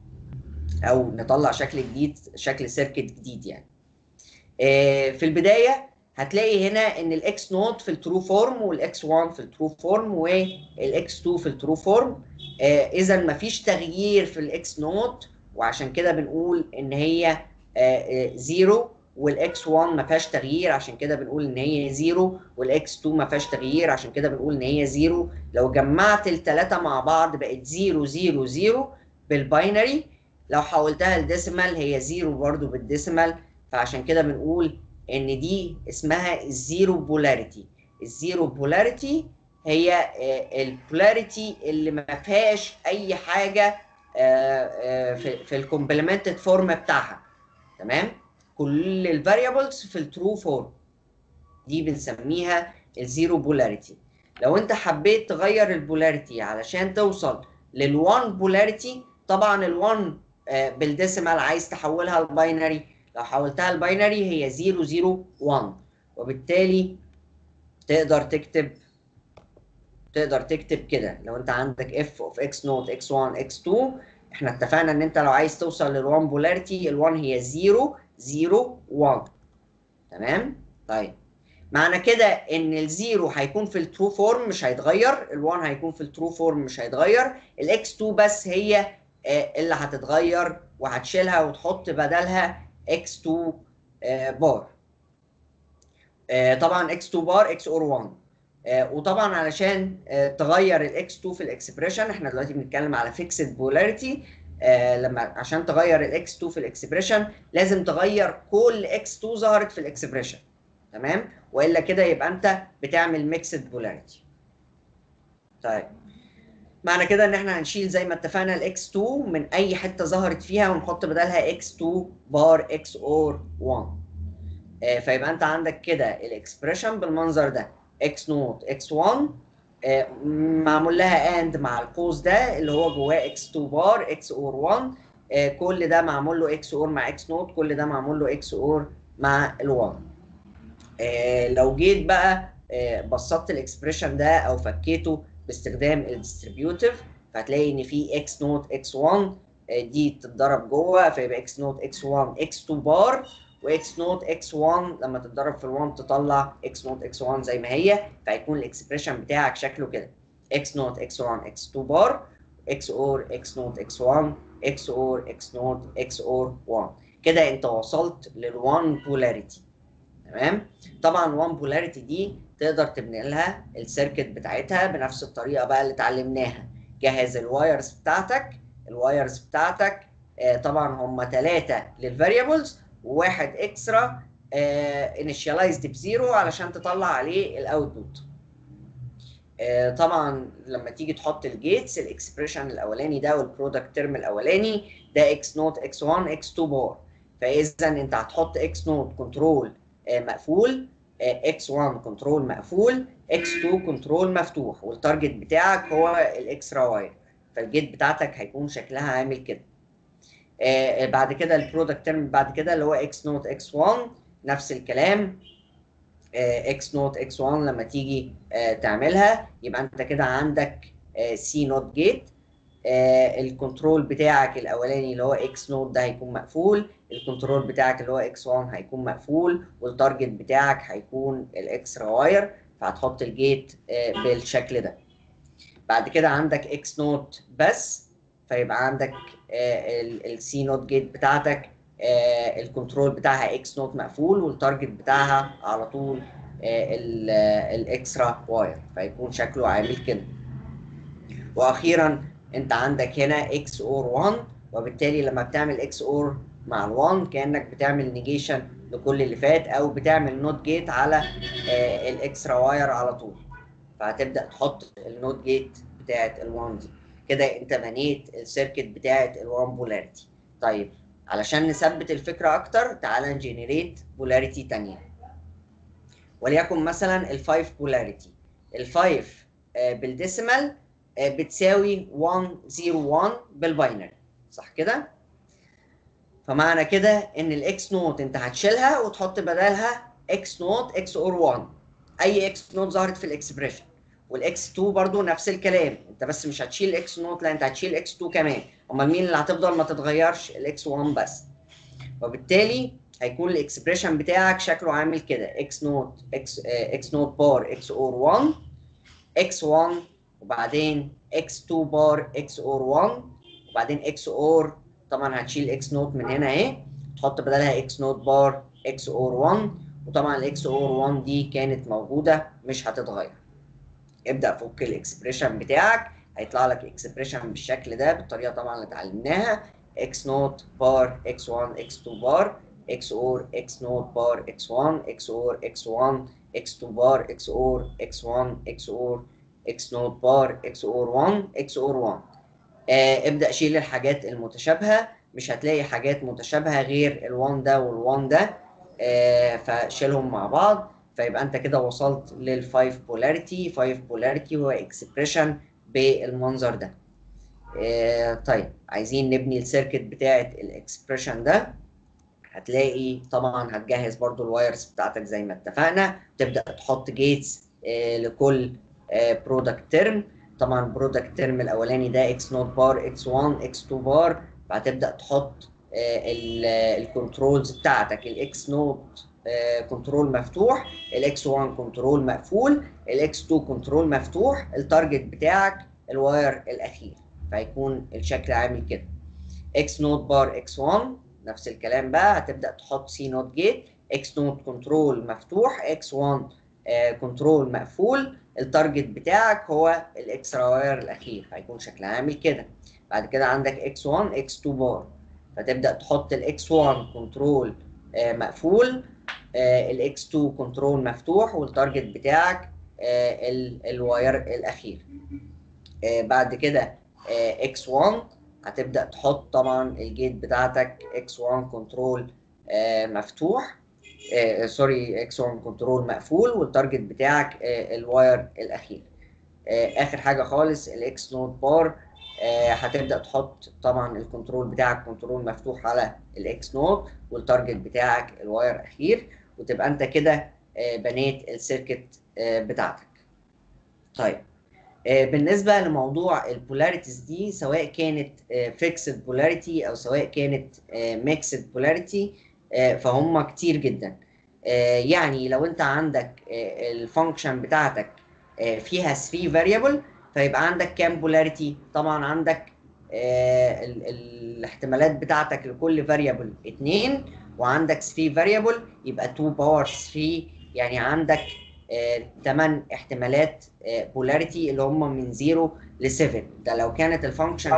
او نطلع شكل جديد شكل سيركت جديد يعني آه في البدايه هتلاقي هنا ان الاكس نوت في الترو فورم والاكس 1 في الترو فورم والاكس 2 في الترو فورم اذا مفيش تغيير في الاكس نوت وعشان كده بنقول ان هي زيرو والاكس 1 ما فيهاش تغيير عشان كده بنقول ان هي زيرو والاكس 2 ما فيهاش تغيير عشان كده بنقول ان هي زيرو لو جمعت الثلاثه مع بعض بقت زيرو زيرو زيرو بالباينري لو حولتها لديسيمال هي زيرو برضو بالديسيمال فعشان كده بنقول ان دي اسمها الزيرو بولاريتي الزيرو بولاريتي هي البولاريتي اللي ما فيهاش اي حاجه في في الكومبلمنتد فورم بتاعها تمام كل الفاريبلز في الترو فورم دي بنسميها الزيرو بولاريتي لو انت حبيت تغير البولاريتي علشان توصل لل1 بولاريتي طبعا ال1 بالديسيمال عايز تحولها لباينري لو حولتها لباينري هي 0 0 1 وبالتالي تقدر تكتب تقدر تكتب كده لو انت عندك اف اوف اكس نوت اكس 1 اكس 2 احنا اتفقنا ان انت لو عايز توصل لل1 بولاريتي ال1 هي 0 0 1 تمام طيب معنى كده ان الزيرو هيكون في الترو فورم مش هيتغير ال1 هيكون في الترو فورم مش هيتغير الاكس 2 بس هي اللي هتتغير وهتشيلها وتحط بدلها x2 بار طبعا x2 بار x اور 1 وطبعا علشان تغير الاكس 2 في الاكسبريشن احنا دلوقتي بنتكلم على فيكسد بولاريتي لما عشان تغير الاكس 2 في الاكسبريشن لازم تغير كل اكس 2 ظهرت في الاكسبريشن تمام والا كده يبقى انت بتعمل ميكسد بولاريتي طيب معنى كده ان احنا هنشيل زي ما اتفقنا الاكس 2 من اي حته ظهرت فيها ونحط بدلها اكس 2 بار اكس اور 1 آه فيبقى انت عندك كده الاكسبريشن بالمنظر ده اكس نوت اكس 1 آه معمول لها اند مع القوس ده اللي هو جواه اكس 2 بار اكس اور 1 آه كل ده معمول له اكس اور مع اكس نوت كل ده معمول له اكس اور مع ال1 آه لو جيت بقى آه بسطت الاكسبريشن ده او فكيته باستخدام الديستريبيوتيف فهتلاقي ان في اكس نوت اكس 1 دي تتضرب جوه فيبقى اكس نوت اكس 1 اكس 2 بار واكس نوت اكس 1 لما تتضرب في ال1 تطلع اكس نوت اكس 1 زي ما هي فهيكون الاكسبريشن بتاعك شكله كده اكس نوت اكس 1 اكس 2 بار اكس اور اكس نوت اكس 1 اكس اور اكس نوت اكس اور 1 كده انت وصلت لل1 بولاريتي تمام طبعا ال1 بولاريتي دي تقدر تبني لها السيركت بتاعتها بنفس الطريقه بقى اللي اتعلمناها جهز الوايرز بتاعتك الوايرز بتاعتك آه طبعا هم ثلاثه للفاريبلز وواحد اكسترا انيشاليزد بزيرو علشان تطلع عليه الاوتبوت آه طبعا لما تيجي تحط الجيتس الاكسبريشن الاولاني ده والبرودكت تيرم الاولاني ده اكس نوت اكس 1 اكس 2 بار فاذا انت هتحط اكس نوت كنترول آه مقفول اكس 1 كنترول مقفول اكس 2 كنترول مفتوح والتارجت بتاعك هو الاكسترا واير فالجيت بتاعتك هيكون شكلها عامل كده آه بعد كده البرودكت تيرم بعد كده اللي هو اكس نوت اكس 1 نفس الكلام اكس نوت اكس 1 لما تيجي آه تعملها يبقى انت كده عندك سي نوت جيت الكنترول بتاعك الاولاني اللي هو اكس نوت ده هيكون مقفول الكنترول بتاعك اللي هو اكس 1 هيكون مقفول والتارجت بتاعك هيكون الاكسترا واير فهتحط الجيت آه بالشكل ده بعد كده عندك اكس نوت بس فيبقى عندك السي نوت جيت بتاعتك آه الكنترول بتاعها اكس نوت مقفول والتارجت بتاعها على طول آه الاكسترا واير فيكون شكله عامل كده واخيرا انت عندك هنا اكس اور 1 وبالتالي لما بتعمل اكس اور مع ال1 كانك بتعمل نيجيشن لكل اللي فات او بتعمل نوت جيت على آه الاكسترا واير على طول فهتبدا تحط النوت جيت بتاعت ال1 دي كده انت بنيت السيركت بتاعت ال1 بولاريتي طيب علشان نثبت الفكره اكتر تعالى نجنريت بولاريتي ثانيه وليكن مثلا ال5 بولاريتي ال5 آه بالديسيمال آه بتساوي 101 بالباينري صح كده فمعنى كده ان الاكس نوت انت هتشيلها وتحط بدلها اكس نوت اكس اور 1 اي اكس نوت ظهرت في الاكسبريشن والاكس 2 برضو نفس الكلام انت بس مش هتشيل اكس نوت لا انت هتشيل اكس 2 كمان امال مين اللي هتفضل ما تتغيرش الاكس 1 بس وبالتالي هيكون الاكسبريشن بتاعك شكله عامل كده اكس نوت اكس اكس نوت بار اكس اور 1 اكس 1 وبعدين اكس 2 بار اكس اور 1 وبعدين اكس اور طبعا هتشيل اكس نوت من هنا اهي تحط بدلها اكس نوت بار اكس اور 1 وطبعا الاكس اور 1 دي كانت موجوده مش هتتغير ابدا فك الاكسبريشن بتاعك هيطلع لك اكسبريشن بالشكل ده بالطريقه طبعا اللي اتعلمناها اكس نوت بار اكس 1 اكس 2 بار اكس اور اكس نوت بار اكس 1 اكس اور اكس 1 اكس 2 بار اكس اور اكس 1 اكس اور اكس نوت بار اكس اور 1 اكس اور 1 آه ابدا شيل الحاجات المتشابهه مش هتلاقي حاجات متشابهه غير ال1 ده وال1 ده آه فشيلهم مع بعض فيبقى انت كده وصلت لل5 بولاريتي 5 بولاريتي هو اكسبريشن بالمنظر ده آه طيب عايزين نبني السيركت بتاعه الاكسبريشن ده هتلاقي طبعا هتجهز برضو الوايرز بتاعتك زي ما اتفقنا تبدا تحط جيتس آه لكل برودكت تيرم طبعا برودكت تيرم الاولاني ده اكس نوت بار اكس 1 اكس 2 بار فهتبدا تحط الكنترولز بتاعتك الاكس نوت كنترول مفتوح الاكس 1 كنترول مقفول الاكس 2 كنترول مفتوح التارجت بتاعك الواير الاخير فهيكون الشكل عامل كده اكس نوت بار اكس 1 نفس الكلام بقى هتبدا تحط سي نوت جيت اكس نوت كنترول مفتوح اكس 1 كنترول مقفول التارجت بتاعك هو الاكسترا واير الاخير هيكون شكلها عامل كده بعد كده عندك اكس 1 اكس 2 بار فتبدا تحط الاكس 1 كنترول مقفول الاكس 2 كنترول مفتوح والتارجت بتاعك آه، ال- الواير الاخير آه، بعد كده اكس 1 هتبدا تحط طبعا الجيت بتاعتك اكس 1 كنترول مفتوح آه، سوري اكس 1 كنترول مقفول والتارجت بتاعك آه، الواير الاخير آه، اخر حاجه خالص الاكس نوت بار آه، هتبدا تحط طبعا الكنترول بتاعك كنترول مفتوح على الاكس نوت والتارجت بتاعك الواير اخير وتبقى انت كده آه، بنيت السيركت آه، بتاعتك طيب آه، بالنسبه لموضوع البولاريتيز دي سواء كانت فيكسد بولاريتي او سواء كانت ميكسد بولاريتي فهم كتير جدا آه، يعني لو انت عندك الفانكشن بتاعتك آه، فيها 3 فاريبل فيبقى عندك كام بولاريتي طبعا عندك آه، ال- ال- الاحتمالات بتاعتك لكل فاريبل 2 وعندك 3 فاريبل يبقى 2 باور 3 يعني عندك 8 احتمالات بولاريتي اللي هم من 0 ل 7 ده لو كانت الفانكشن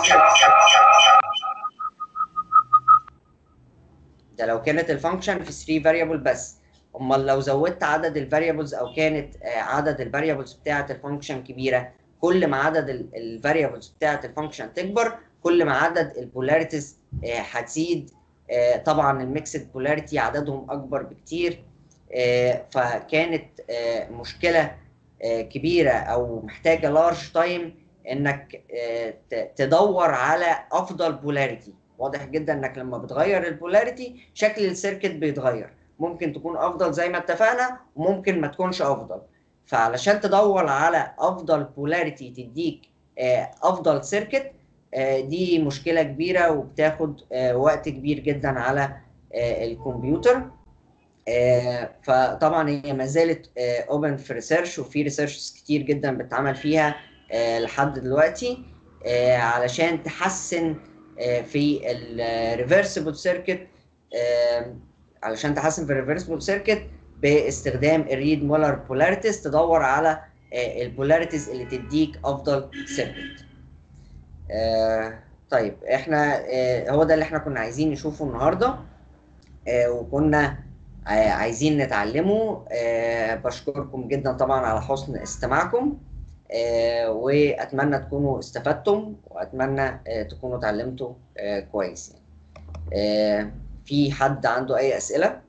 ده لو كانت الفانكشن في 3 فاريبل بس امال لو زودت عدد الفاريبلز او كانت آه، عدد الفاريبلز بتاعه الفانكشن كبيره كل ما عدد الفاريبلز بتاعه الفانكشن تكبر كل ما عدد البولاريتيز هتزيد آه، طبعا الميكسد بولاريتي عددهم اكبر بكتير آه، فكانت آه، مشكله آه، كبيره او محتاجه لارج تايم انك آه، ت- تدور على افضل بولاريتي واضح جدا انك لما بتغير البولاريتي شكل السيركت بيتغير ممكن تكون افضل زي ما اتفقنا وممكن ما تكونش افضل فعلشان تدور على افضل بولاريتي تديك آه، افضل سيركت آه، دي مشكله كبيره وبتاخد آه، وقت كبير جدا على آه، الكمبيوتر آه، فطبعا هي ما زالت اوبن في ريسيرش وفي ريسيرش كتير جدا بتتعمل فيها آه، لحد دلوقتي آه، علشان تحسن آه، في الريفرسبل سيركت علشان تحسن في الريفرسبل سيركت باستخدام الريد مولر بولاريتيز تدور على البولاريتيز اللي تديك افضل سيركت آه، طيب احنا آه، هو ده اللي احنا كنا عايزين نشوفه النهارده آه، وكنا آه، عايزين نتعلمه آه، بشكركم جدا طبعا على حسن استماعكم آه، واتمنى تكونوا استفدتم واتمنى آه، تكونوا اتعلمتوا آه، كويس يعني آه، في حد عنده اي اسئله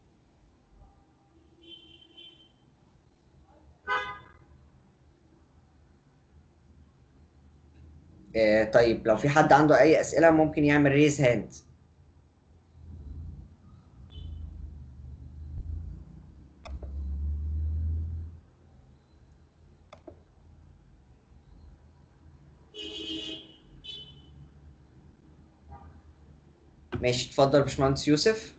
آه، طيب لو في حد عنده اي اسئله ممكن يعمل ريز هاند ماشي اتفضل يا باشمهندس يوسف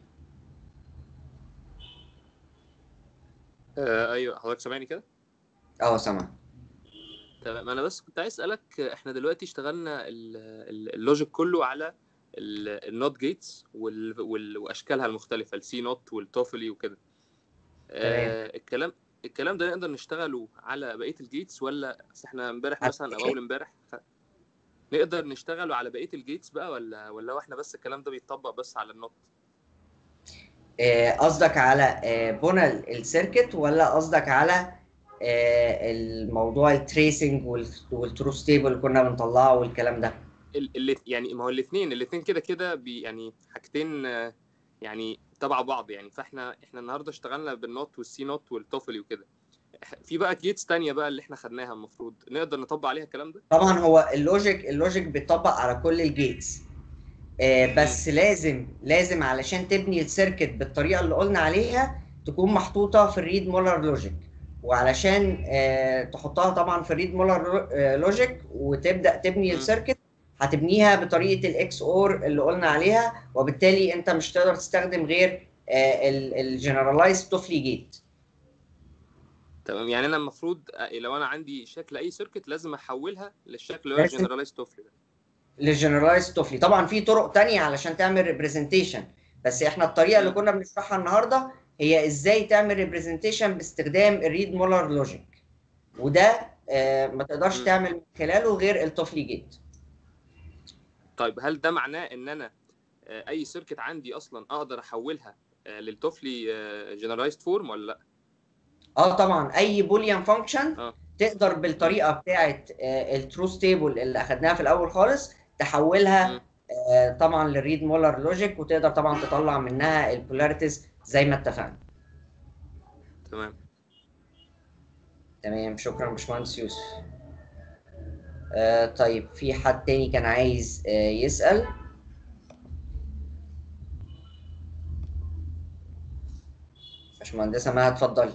آه ايوه حضرتك سامعني كده اه سامع تمام انا بس كنت عايز اسالك آه، احنا دلوقتي اشتغلنا ال- ال- اللوجيك كله على النوت جيتس واشكالها المختلفه السي نوت والتوفلي وكده آه الكلام الكلام ده نقدر نشتغله على بقيه الجيتس ولا أصل احنا امبارح مثلا او اول امبارح خ- نقدر نشتغله على بقيه الجيتس بقى ولا ولا هو احنا بس الكلام ده بيتطبق بس على النوت آه، قصدك على آه، بنى السيركت ولا قصدك على آه، الموضوع التريسنج والترو ستيبل اللي كنا بنطلعه والكلام ده ال- اللي يعني ما هو الاثنين الاثنين كده كده بي يعني حاجتين آه، يعني تبع بعض يعني فاحنا احنا النهارده اشتغلنا بالنوت والسي نوت والتوفلي وكده في بقى جيتس تانية بقى اللي احنا خدناها المفروض نقدر نطبق عليها الكلام ده طبعا هو اللوجيك اللوجيك بيطبق على كل الجيتس آه، بس لازم لازم علشان تبني السيركت بالطريقه اللي قلنا عليها تكون محطوطه في الريد مولر لوجيك وعلشان آه، تحطها طبعا في الريد مولر لوجيك وتبدا تبني مم. السيركت هتبنيها بطريقه الاكس اور اللي قلنا عليها وبالتالي انت مش تقدر تستخدم غير الجنرالايز توفلي جيت تمام يعني انا المفروض آه، لو انا عندي شكل اي سيركت لازم احولها للشكل اللي هو لازم. الجنرالايز توفلي ده للجنرالايز توفلي طبعا في طرق تانية علشان تعمل ريبريزنتيشن بس احنا الطريقه اللي مم. كنا بنشرحها النهارده هي ازاي تعمل ريبريزنتيشن باستخدام الريد مولر لوجيك وده آه، ما تقدرش مم. تعمل من خلاله غير التوفلي جيت طيب هل ده معناه ان انا آه، اي سيركت عندي اصلا اقدر احولها آه، للتوفلي جنرالايزد فورم ولا لا اه طبعا اي بوليان فانكشن اه تقدر بالطريقه بتاعه التروث تيبل اللي اخدناها في الاول خالص تحولها مم. آه، طبعا للريد مولر لوجيك وتقدر طبعا تطلع منها البولاريتيز زي ما اتفقنا تمام تمام شكرا باشمهندس يوسف آه طيب في حد تاني كان عايز آه يسأل باشمهندسة ما اتفضلي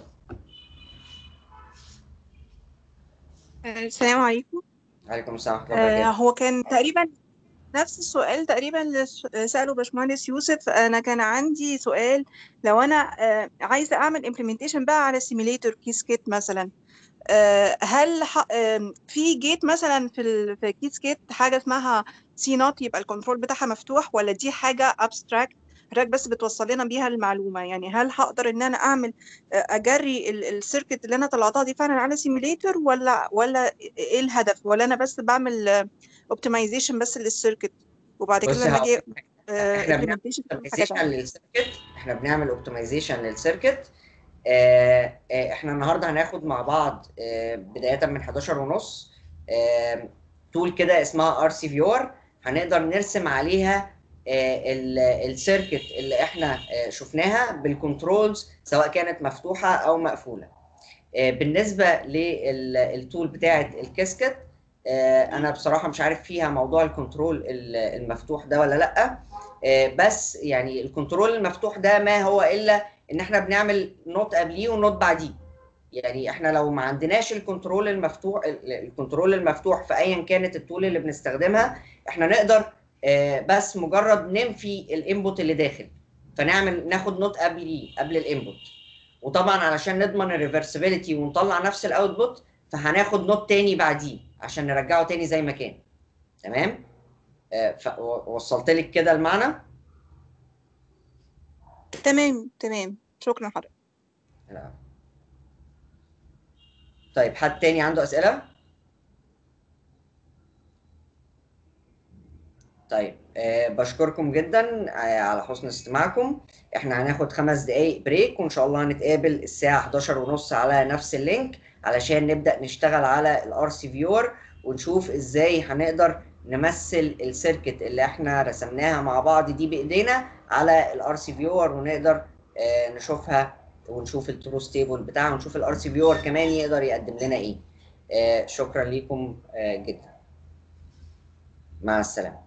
السلام عليكم عليكم السلام ورحمة الله آه وبركاته هو كان تقريبا نفس السؤال تقريبا اللي س- سأله باشمهندس يوسف أنا كان عندي سؤال لو أنا آه عايزة أعمل implementation بقى على simulator كيسكيت مثلا آه هل ح... آم، في جيت مثلا في ال... في كيسكيت حاجة اسمها سي نوت يبقى الكنترول بتاعها مفتوح ولا دي حاجة abstract حضرتك بس بتوصل لنا بيها المعلومة يعني هل هقدر إن أنا أعمل آه، أجري السيركت اللي أنا طلعتها دي فعلا على سيميليتر ولا ولا إيه الهدف ولا أنا بس بعمل اوبتمايزيشن بس للسيركت وبعد كده بصي لما هقول اجي آه، احنا بنعمل implementation بتبقى حاجة اوبتمايزيشن تانية للسيركت احنا بنعمل اوبتمايزيشن للسيركت آه، آه، احنا النهارده هناخد مع بعض آه، بدايه من 11 ونص آه، تول كده اسمها ار سي فيور هنقدر نرسم عليها آه، ال- السيركت اللي احنا آه، شفناها بالكنترولز سواء كانت مفتوحه او مقفوله آه، بالنسبه للتول بتاعه الكاسكت آه، انا بصراحه مش عارف فيها موضوع الكنترول ال- المفتوح ده ولا لا آه، بس يعني الكنترول المفتوح ده ما هو الا ان احنا بنعمل نوت قبليه ونوت بعديه يعني احنا لو ما عندناش الكنترول المفتوح ال- الكنترول المفتوح في ايا كانت التول اللي بنستخدمها احنا نقدر آه، بس مجرد ننفي الانبوت اللي داخل فنعمل ناخد نوت قبليه قبل الانبوت وطبعا علشان نضمن الريفرسبيليتي ونطلع نفس الاوتبوت فهناخد نوت تاني بعديه عشان نرجعه تاني زي ما كان تمام آه، ف- و- وصلت لك كده المعنى تمام تمام شكرا حضرتك لا. طيب حد تاني عنده اسئله طيب آه بشكركم جدا آه على حسن استماعكم احنا هناخد خمس دقايق بريك وان شاء الله هنتقابل الساعة 11 ونص على نفس اللينك علشان نبدأ نشتغل على الار سي فيور ونشوف ازاي هنقدر نمثل السيركت اللي احنا رسمناها مع بعض دي بايدينا على الار سي فيور ونقدر آه نشوفها ونشوف التروس تيبل بتاعها ونشوف الار سي فيور كمان يقدر يقدم لنا ايه آه شكرا لكم آه جدا مع السلامة